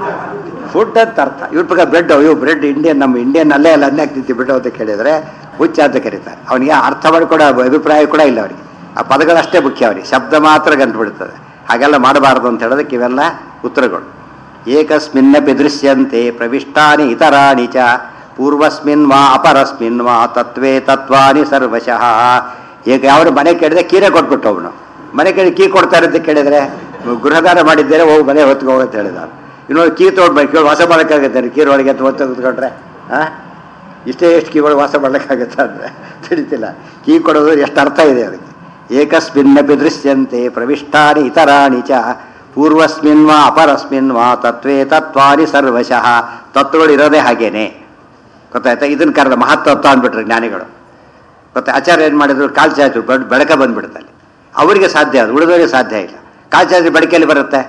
A: ಫುಡ್ ಅಂತ ಅರ್ಥ ಇವ್ರ ಪ್ರಕಾರ ಬ್ರೆಡ್ ಇವು ಬ್ರೆಡ್ ಇಂಡಿಯನ್ ನಮ್ಮ ಇಂಡಿಯನ್ ಅಲ್ಲೇ ಅಲ್ಲ ಅನ್ನ ತಿಂತಿ ಬ್ರೆಡ್ ಅಂತ ಕೇಳಿದ್ರೆ ಹುಚ್ಚ ಅಂತ ಕರೀತಾರೆ ಅವನಿಗೆ ಅರ್ಥ ಮಾಡಿಕೊಡೋ ಅಭಿಪ್ರಾಯ ಕೂಡ ಇಲ್ಲ ಅವರಿಗೆ ಆ ಪದಗಳಷ್ಟೇ ಮುಖ್ಯ ಅವರಿಗೆ ಶಬ್ದ ಮಾತ್ರ ಗಂಟು ಬಿಡ್ತದೆ ಹಾಗೆಲ್ಲ ಮಾಡಬಾರ್ದು ಅಂತ ಹೇಳೋದಕ್ಕೆ ಇವೆಲ್ಲ ಉತ್ತರಗಳು ಏಕಸ್ಮಿನ್ನಪಿ ದೃಶ್ಯಂತೆ ಪ್ರವಿಷ್ಟಾನಿ ಇತರಾಣಿ ಚ ಪೂರ್ವಸ್ಮಿನ್ ವಾ ಅಪರಸ್ಮಿನ್ ವಾ ತತ್ವೇ ತತ್ವಾನಿ ಸರ್ವಶಃ ಈಗ ಅವ್ರು ಮನೆ ಕೇಳಿದ್ರೆ ಕೀರೆ ಕೊಟ್ಬಿಟ್ಟು ಅವನು ಮನೆ ಕೇಳಿ ಕೀ ಕೊಡ್ತಾರೆ ಅಂತ ಕೇಳಿದ್ರೆ ಗೃಹದಾನ ಮಾಡಿದ್ದೇನೆ ಹೋಗಿ ಮನೆ ಹೊತ್ಕೊ ಅಂತ ಹೇಳಿದ ಇನ್ನೊಂದು ಕೀ ತೊಗೊಂಡ್ಬೇಕು ಕೇಳಿ ವಾಸ ಮಾಡೋಕ್ಕಾಗುತ್ತೆ ಕೀರ್ ಒಳಗೆ ಅಂತ ಹೊತ್ತು ಕೂತ್ಕೊಂಡ್ರೆ ಹಾಂ ಇಷ್ಟೇ ಎಷ್ಟು ಕೀಗಳು ವಾಸ ಮಾಡ್ಲಿಕ್ಕಾಗತ್ತೆ ಅಂದರೆ ತಿಳಿತಿಲ್ಲ ಕೀ ಕೊಡೋದು ಎಷ್ಟು ಅರ್ಥ ಇದೆ ಅದಕ್ಕೆ ಏಕಸ್ಮಿನ್ನಪಿ ದೃಶ್ಯಂತೆ ಪ್ರವಿಷ್ಟಾನಿ ಇತರಾಣಿ ಚ ಪೂರ್ವಸ್ಮಿನ್ ವಾ ಅಪರಸ್ಮಿನ್ ವಾ ತತ್ವೇ ತತ್ವಾನಿ ಸರ್ವಶಃ ತತ್ವಗಳು ಇರೋದೇ ಹಾಗೇನೆ ಗೊತ್ತಾಯ್ತಾ ಇದನ್ನು ಕರೆದ ಮಹತ್ತತ್ವ ಅಂದ್ಬಿಟ್ರು ಜ್ಞಾನಿಗಳು ಗೊತ್ತಾ ಆಚಾರ್ಯ ಏನು ಮಾಡಿದ್ರು ಕಾಲ್ ಚಾಚು ಬೆಳ್ ಬೆಳಕ ಬಂದ್ಬಿಡುತ್ತಲ್ಲಿ ಅವರಿಗೆ ಸಾಧ್ಯ ಅದು ಉಳಿದವರಿಗೆ ಸಾಧ್ಯ ಇಲ್ಲ ಕಾಲ್ ಚಾಚು ಬೆಳಕಲ್ಲಿ ಬರುತ್ತೆ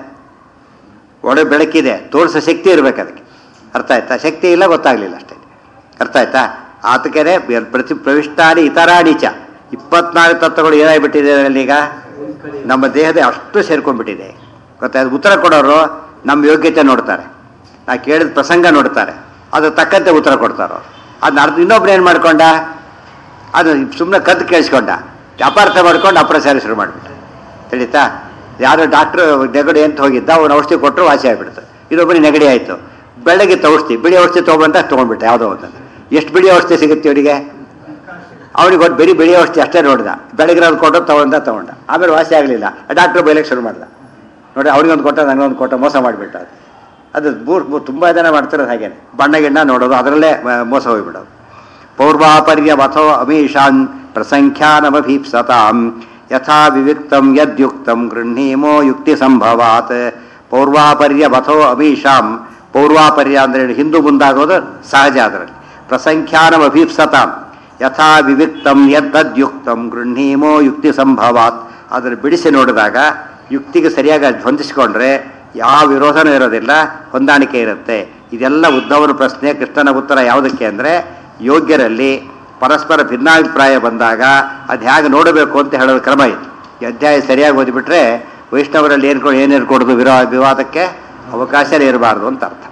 A: ಒಡೆ ಬೆಳಕಿದೆ ತೋರಿಸೋ ಶಕ್ತಿ ಇರಬೇಕು ಅದಕ್ಕೆ ಅರ್ಥ ಆಯ್ತಾ ಶಕ್ತಿ ಇಲ್ಲ ಗೊತ್ತಾಗಲಿಲ್ಲ ಅಷ್ಟೇ ಅರ್ಥ ಆಯ್ತಾ ಆತಕೇನೆ ಪ್ರತಿ ಪ್ರವಿಷ್ಟಾನಿ ಇತರಾಣಿ ಚ ಇಪ್ಪತ್ನಾಲ್ಕು ತತ್ವಗಳು ಏನಾಗ್ಬಿಟ್ಟಿದೆ ಅದರಲ್ಲಿ ಈಗ ನಮ್ಮ ದೇಹದ ಅಷ್ಟು ಸೇರ್ಕೊಂಡ್ಬಿಟ್ಟಿದೆ ಗೊತ್ತಾಯ್ತು ಉತ್ತರ ಕೊಡೋರು ನಮ್ಮ ಯೋಗ್ಯತೆ ನೋಡ್ತಾರೆ ನಾ ಕೇಳಿದ ಪ್ರಸಂಗ ನೋಡ್ತಾರೆ ಅದು ತಕ್ಕಂತೆ ಉತ್ತರ ಕೊಡ್ತಾರೋ ಅದನ್ನ ಅರ್ಧ ಇನ್ನೊಬ್ರು ಏನು ಮಾಡ್ಕೊಂಡ ಅದು ಸುಮ್ಮನೆ ಕದ್ದು ಕೇಳಿಸ್ಕೊಂಡ ಅಪಾರ್ಥ ಮಾಡ್ಕೊಂಡು ಅಪ್ರಚಾರ ಶುರು ಮಾಡಿಬಿಟ್ಟ ತಿಳಿತಾ ಯಾರೋ ಡಾಕ್ಟ್ರು ನೆಗಡಿ ಅಂತ ಹೋಗಿದ್ದ ಅವನು ಔಷಧಿ ಕೊಟ್ಟರು ವಾಸಿ ಆಗಿಬಿಡ್ತು ಇನ್ನೊಬ್ಬರಿಗೆ ನೆಗಡಿ ಆಯಿತು ಬೆಳಗ್ಗೆ ಔಷಧಿ ಬಿಳಿ ಔಷಧಿ ತೊಗೊಂಬಂತ ತೊಗೊಂಡ್ಬಿಟ್ಟೆ ಯಾವುದೋ ಒಂದು ಎಷ್ಟು ಬಿಳಿ ಔಷಧಿ ಸಿಗುತ್ತೆ ಇವರಿಗೆ ಅವನಿಗೆ ಒಟ್ಟು ಬರೀ ಬೆಳೆಯೋಷ್ಟು ಅಷ್ಟೇ ನೋಡ್ದ ಬೆಳಗ್ಗೆ ಒಂದು ಕೊಟ್ಟು ತಗೊಂಡ ತಗೊಂಡ ಆಮೇಲೆ ವಾಸಿ ಆಗಲಿಲ್ಲ ಡಾಕ್ಟ್ರ್ ಬೈಲಕ್ಕೆ ಶುರು ಮಾಡ್ದ ನೋಡಿ ಅವ್ನಿಗೊಂದು ಕೊಟ್ಟ ನನಗೊಂದು ಕೊಟ್ಟ ಮೋಸ ಮಾಡಿಬಿಟ್ಟ ಅದು ಅದು ಮೂರ್ ಮೂರ್ ತುಂಬ ಜನ ಮಾಡ್ತಿರೋದು ಹಾಗೇನೆ ಬಣ್ಣ ಗಿಣ್ಣ ನೋಡೋದು ಅದರಲ್ಲೇ ಮ- ಮೋಸ ಹೋಗ್ಬಿಡೋದು ಪೌರ್ವಾಪರ್ಯ ಮಥೋ ಅಮೀಶಾನ್ ಪ್ರಸಂಖ್ಯಾನಮಭೀಪ್ಸತಾಂ ಯಥಾ ವಿವಿಕ್ತಂ ಯದ್ಯುಕ್ತಂ ಗೃಹೀಮೋ ಯುಕ್ತಿ ಸಂಭವಾತ್ ಪೌರ್ವಾಪರ್ಯ ಮಥೋ ಅಮೀಶಾಂ ಪೌರ್ವಾಪರ್ಯ ಅಂದರೆ ಹಿಂದೂ ಮುಂದಾಗೋದು ಸಹಜ ಅದರಲ್ಲಿ ಪ್ರಸಂಖ್ಯಾನಮಭೀಪ್ಸತಾಂ ಯಥಾ ವಿವಿಕ್ತಂ ಯದ್ದದ್ಯುಕ್ತಂ ಗೃಹೀಮೋ ಯುಕ್ತಿ ಸಂಭವಾತ್ ಅದನ್ನು ಬಿಡಿಸಿ ನೋಡಿದಾಗ ಯುಕ್ತಿಗೆ ಸರಿಯಾಗಿ ಅದ್ ಹೊಂದಿಸಿಕೊಂಡ್ರೆ ಯಾವ ವಿರೋಧನೂ ಇರೋದಿಲ್ಲ ಹೊಂದಾಣಿಕೆ ಇರುತ್ತೆ ಇದೆಲ್ಲ ಉದ್ಧವನ ಪ್ರಶ್ನೆ ಕೃಷ್ಣನ ಉತ್ತರ ಯಾವುದಕ್ಕೆ ಅಂದರೆ ಯೋಗ್ಯರಲ್ಲಿ ಪರಸ್ಪರ ಭಿನ್ನಾಭಿಪ್ರಾಯ ಬಂದಾಗ ಅದು ಹೇಗೆ ನೋಡಬೇಕು ಅಂತ ಹೇಳೋದು ಕ್ರಮ ಇತ್ತು ಈ ಅಧ್ಯಾಯ ಸರಿಯಾಗಿ ಓದಿಬಿಟ್ರೆ ವೈಷ್ಣವರಲ್ಲಿ ಏನು ಏನೇನು ಕೊಡೋದು ವಿರೋ ವಿವಾದಕ್ಕೆ ಅವಕಾಶನೇ ಇರಬಾರ್ದು ಅಂತ ಅರ್ಥ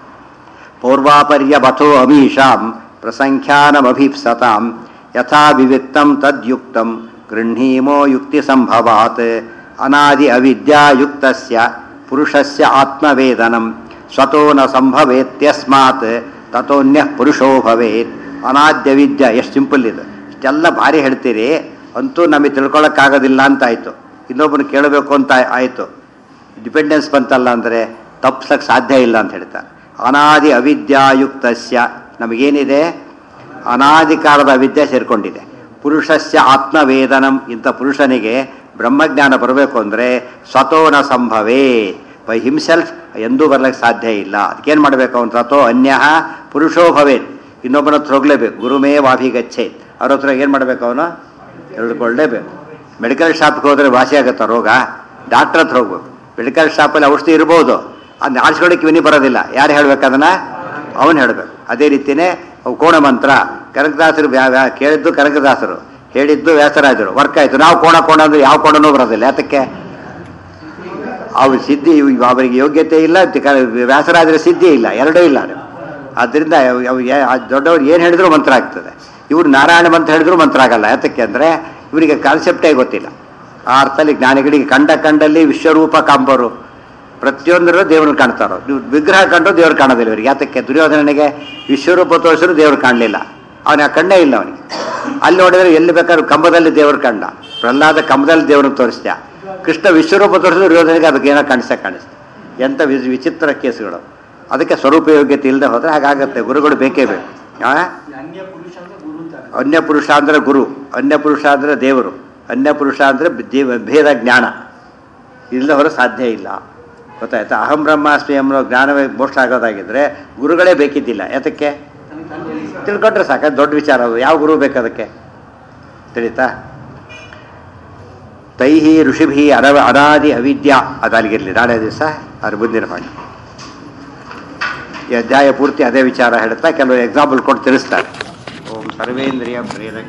A: ಪೌರ್ವಾಪರ್ಯ ಬಥೋ ಅಮೀಶಾಂ ಪ್ರಸಂಖ್ಯಾನಮಭೀಪ್ಸತಾಂ ಯಥಾ ವಿವಿಕ್ತಂ ತದ್ಯುಕ್ತಂ ಗೃಹೀಮೋ ಯುಕ್ತಿ ಸಂಭವಾತ್ ಅನಾದಿ ಅವಿದ್ಯಾಯುಕ್ತಸ್ಯ ಪುರುಷಸ್ಯ ಆತ್ಮವೇದನಂ ಸ್ವತೋ ನ ಸಂಭವೇತ್ಯಸ್ಮಾತ್ ತಥೋನ್ಯಃ ಪುರುಷೋ ಭವೇತ್ ಅನಾದ್ಯ ವಿದ್ಯ ಎಷ್ಟು ಸಿಂಪಲ್ ಇದು ಇಷ್ಟೆಲ್ಲ ಭಾರಿ ಹೇಳ್ತೀರಿ ಅಂತೂ ನಮಗೆ ತಿಳ್ಕೊಳ್ಳೋಕ್ಕಾಗೋದಿಲ್ಲ ಅಂತ ಆಯಿತು ಇನ್ನೊಬ್ಬನು ಕೇಳಬೇಕು ಅಂತ ಆಯಿತು ಡಿಪೆಂಡೆನ್ಸ್ ಬಂತಲ್ಲ ಅಂದರೆ ತಪ್ಸಕ್ಕೆ ಸಾಧ್ಯ ಇಲ್ಲ ಅಂತ ಹೇಳ್ತಾರೆ ಅನಾದಿ ಅವಿದ್ಯಾಯುಕ್ತಸ್ಯ ನಮಗೇನಿದೆ ಅನಾದಿ ಕಾಲದ ಅವಿದ್ಯೆ ಸೇರಿಕೊಂಡಿದೆ ಪುರುಷಸ್ಯ ಆತ್ಮವೇದನಂ ಇಂಥ ಪುರುಷನಿಗೆ ಬ್ರಹ್ಮಜ್ಞಾನ ಬರಬೇಕು ಅಂದರೆ ಸ್ವತೋನ ಸಂಭವೇ ಬೈ ಹಿಮ್ಸೆಲ್ಫ್ ಎಂದೂ ಬರ್ಲಿಕ್ಕೆ ಸಾಧ್ಯ ಇಲ್ಲ ಅದಕ್ಕೇನು ಮಾಡಬೇಕು ಅವನು ತಥೋ ಅನ್ಯ ಪುರುಷೋ ಭವೇತ್ ಇನ್ನೊಬ್ಬನ ಹತ್ರ ಹೋಗ್ಲೇಬೇಕು ಗುರುಮೇ ವಾಭಿಗಚ್ಚೇತ್ ಅವ್ರ ಹತ್ರ ಏನು ಮಾಡಬೇಕು ಅವನು ತಿಳ್ಕೊಳ್ಳೇಬೇಕು ಮೆಡಿಕಲ್ ಶಾಪ್ಗೆ ಹೋದರೆ ವಾಸಿ ಆಗುತ್ತಾ ರೋಗ ಡಾಕ್ಟರ್ ಹತ್ರ ಹೋಗ್ಬೇಕು ಮೆಡಿಕಲ್ ಶಾಪಲ್ಲಿ ಔಷಧಿ ಇರ್ಬೋದು ಅದನ್ನ ಆರಿಸ್ಕೊಳ್ಳಿಕ್ಕೆ ವಿನಿ ಬರೋದಿಲ್ಲ ಯಾರು ಹೇಳ್ಬೇಕು ಅದನ್ನ ಅವನು ಹೇಳಬೇಕು ಅದೇ ರೀತಿಯೇ ಅವು ಕೋಣ ಮಂತ್ರ ಕನಕದಾಸರು ವ್ಯಾ- ವ್ಯಾ- ಕೇಳಿದ್ದು ಕನಕದಾಸರು ಹೇಳಿದ್ದು ವ್ಯಾಸರಾಜರು ವರ್ಕ್ ಆಯಿತು ನಾವು ಕೋಣ ಕೋಣ ಅಂದ್ರೆ ಯಾವ ಕೋಣನೂ ಬರೋದಿಲ್ಲ ಯಾತಕ್ಕೆ ಅವ್ರ ಸಿದ್ಧಿ ಇವ್- ಅವರಿಗೆ ಯೋಗ್ಯತೆ ಇಲ್ಲ ತಿ- ಕ- ವ್ಯಾಸರಾಜರ ಸಿದ್ಧಿ ಇಲ್ಲ ಎರಡೂ ಇಲ್ಲ ಆದ್ದರಿಂದ ಅವ್- ಅವ್ ಯಾ- ಆ ದೊಡ್ಡವ್ರು ಏನು ಹೇಳಿದ್ರು ಮಂತ್ರ ಆಗ್ತದೆ ಇವ್ರು ನಾರಾಯಣ ಮಂತ್ರ ಹೇಳಿದ್ರು ಮಂತ್ರ ಆಗಲ್ಲ ಯಾತಕ್ಕೆ ಅಂದರೆ ಇವರಿಗೆ ಕಾನ್ಸೆಪ್ಟೇ ಗೊತ್ತಿಲ್ಲ ಆ ಅರ್ಥದಲ್ಲಿ ಜ್ಞಾನಿಗಳಿಗೆ ಕಂಡ ಕಂಡಲ್ಲಿ ವಿಶ್ವರೂಪ ಕಾಂಬರು ಪ್ರತಿಯೊಂದರಲ್ಲೂ ದೇವ್ರನ್ನ ಕಾಣ್ತಾರೋ ನೀವು ವಿಗ್ರಹ ಕಂಡು ದೇವ್ರು ಕಾಣೋದಿಲ್ಲ ಇವರಿಗೆ ಯಾತಕ್ಕೆ ದುರ್ಯೋಧನನಿಗೆ ವಿಶ್ವರೂಪ ತೋರಿಸಿದ್ರು ದೇವ್ರು ಕಾಣಲಿಲ್ಲ ಅವನ ಕಣ್ಣೇ ಇಲ್ಲ ಅವನಿಗೆ ಅಲ್ಲಿ ನೋಡಿದ್ರೆ ಎಲ್ಲಿ ಬೇಕಾದ್ರೂ ಕಂಬದಲ್ಲಿ ದೇವ್ರು ಕಂಡ ಪ್ರಹ್ಲಾದ ಕಂಬದಲ್ಲಿ ದೇವ್ರನ್ನ ತೋರಿಸ್ದ ಕೃಷ್ಣ ವಿಶ್ವರೂಪ ತೋರಿಸಿದ್ರು ದುರ್ಯೋಧನಿಗೆ ಅದಕ್ಕೆ ಏನೋ ಕಾಣಿಸ್ತಾ ಕಾಣಿಸ್ತು ಎಂಥ ವಿ ವಿಚಿತ್ರ ಕೇಸುಗಳು ಅದಕ್ಕೆ ಸ್ವರೂಪ ಯೋಗ್ಯತೆ ಇಲ್ಲದೆ ಹೋದರೆ ಹಾಗಾಗತ್ತೆ ಗುರುಗಳು ಬೇಕೇ ಬೇಕು ಆ?
B: ಅನ್ಯ ಪುರುಷ ಅಂದ್ರೆ ಗುರು ಅಂತ
A: ಅನ್ಯ ಪುರುಷ ಅಂದರೆ ಗುರು ಅನ್ಯ ಪುರುಷ ಅಂದರೆ ದೇವರು ಅನ್ಯ ಪುರುಷ ಅಂದರೆ ಜೀವ ಭೇದ ಜ್ಞಾನ ಇಲ್ಲದೆ ಹೊರ ಸಾಧ್ಯ ಇಲ್ಲ ಗೊತ್ತಾಯ್ತಾ ಅಹಂ ಬ್ರಹ್ಮಾಸ್ಮಿ ಅನ್ನೋ ಜ್ಞಾನವೇ ಮೋಕ್ಷ ಆಗೋದಾಗಿದ್ದರೆ ಗುರುಗಳೇ ಬೇಕಿದ್ದಿಲ್ಲ ಯಾತಕ್ಕೆ
B: ತನಗೆ ತಂದೆ
A: ತಿಳ್ಕೊಂಡ್ರೆ ಸಾಕ ದೊಡ್ಡ ವಿಚಾರ ಅದು ಯಾವ ಗುರು ಬೇಕು ಅದಕ್ಕೆ ತಿಳಿತಾ ತೈಹಿ ಋಷಿಭಿ ಅನವ ಅನಾದಿ ಅವಿದ್ಯಾ ಅದು ಅಲ್ಲಿಗಿರಲಿ ನಾಳೆ ದಿವಸ ಅದ್ರ ಮುಂದಿನ ಮಾಡಿ ಈ ಅಧ್ಯಾಯ ಪೂರ್ತಿ ಅದೇ ವಿಚಾರ ಹೇಳ್ತಾ ಕೆಲವು ಎಕ್ಸಾಂಪಲ್ ಕೊಟ್ಟು ತಿಳಿಸ್ತಾರೆ ಓಂ ಸರ್ವೇಂದ್ರಿಯ ಪ್ರೇರಕ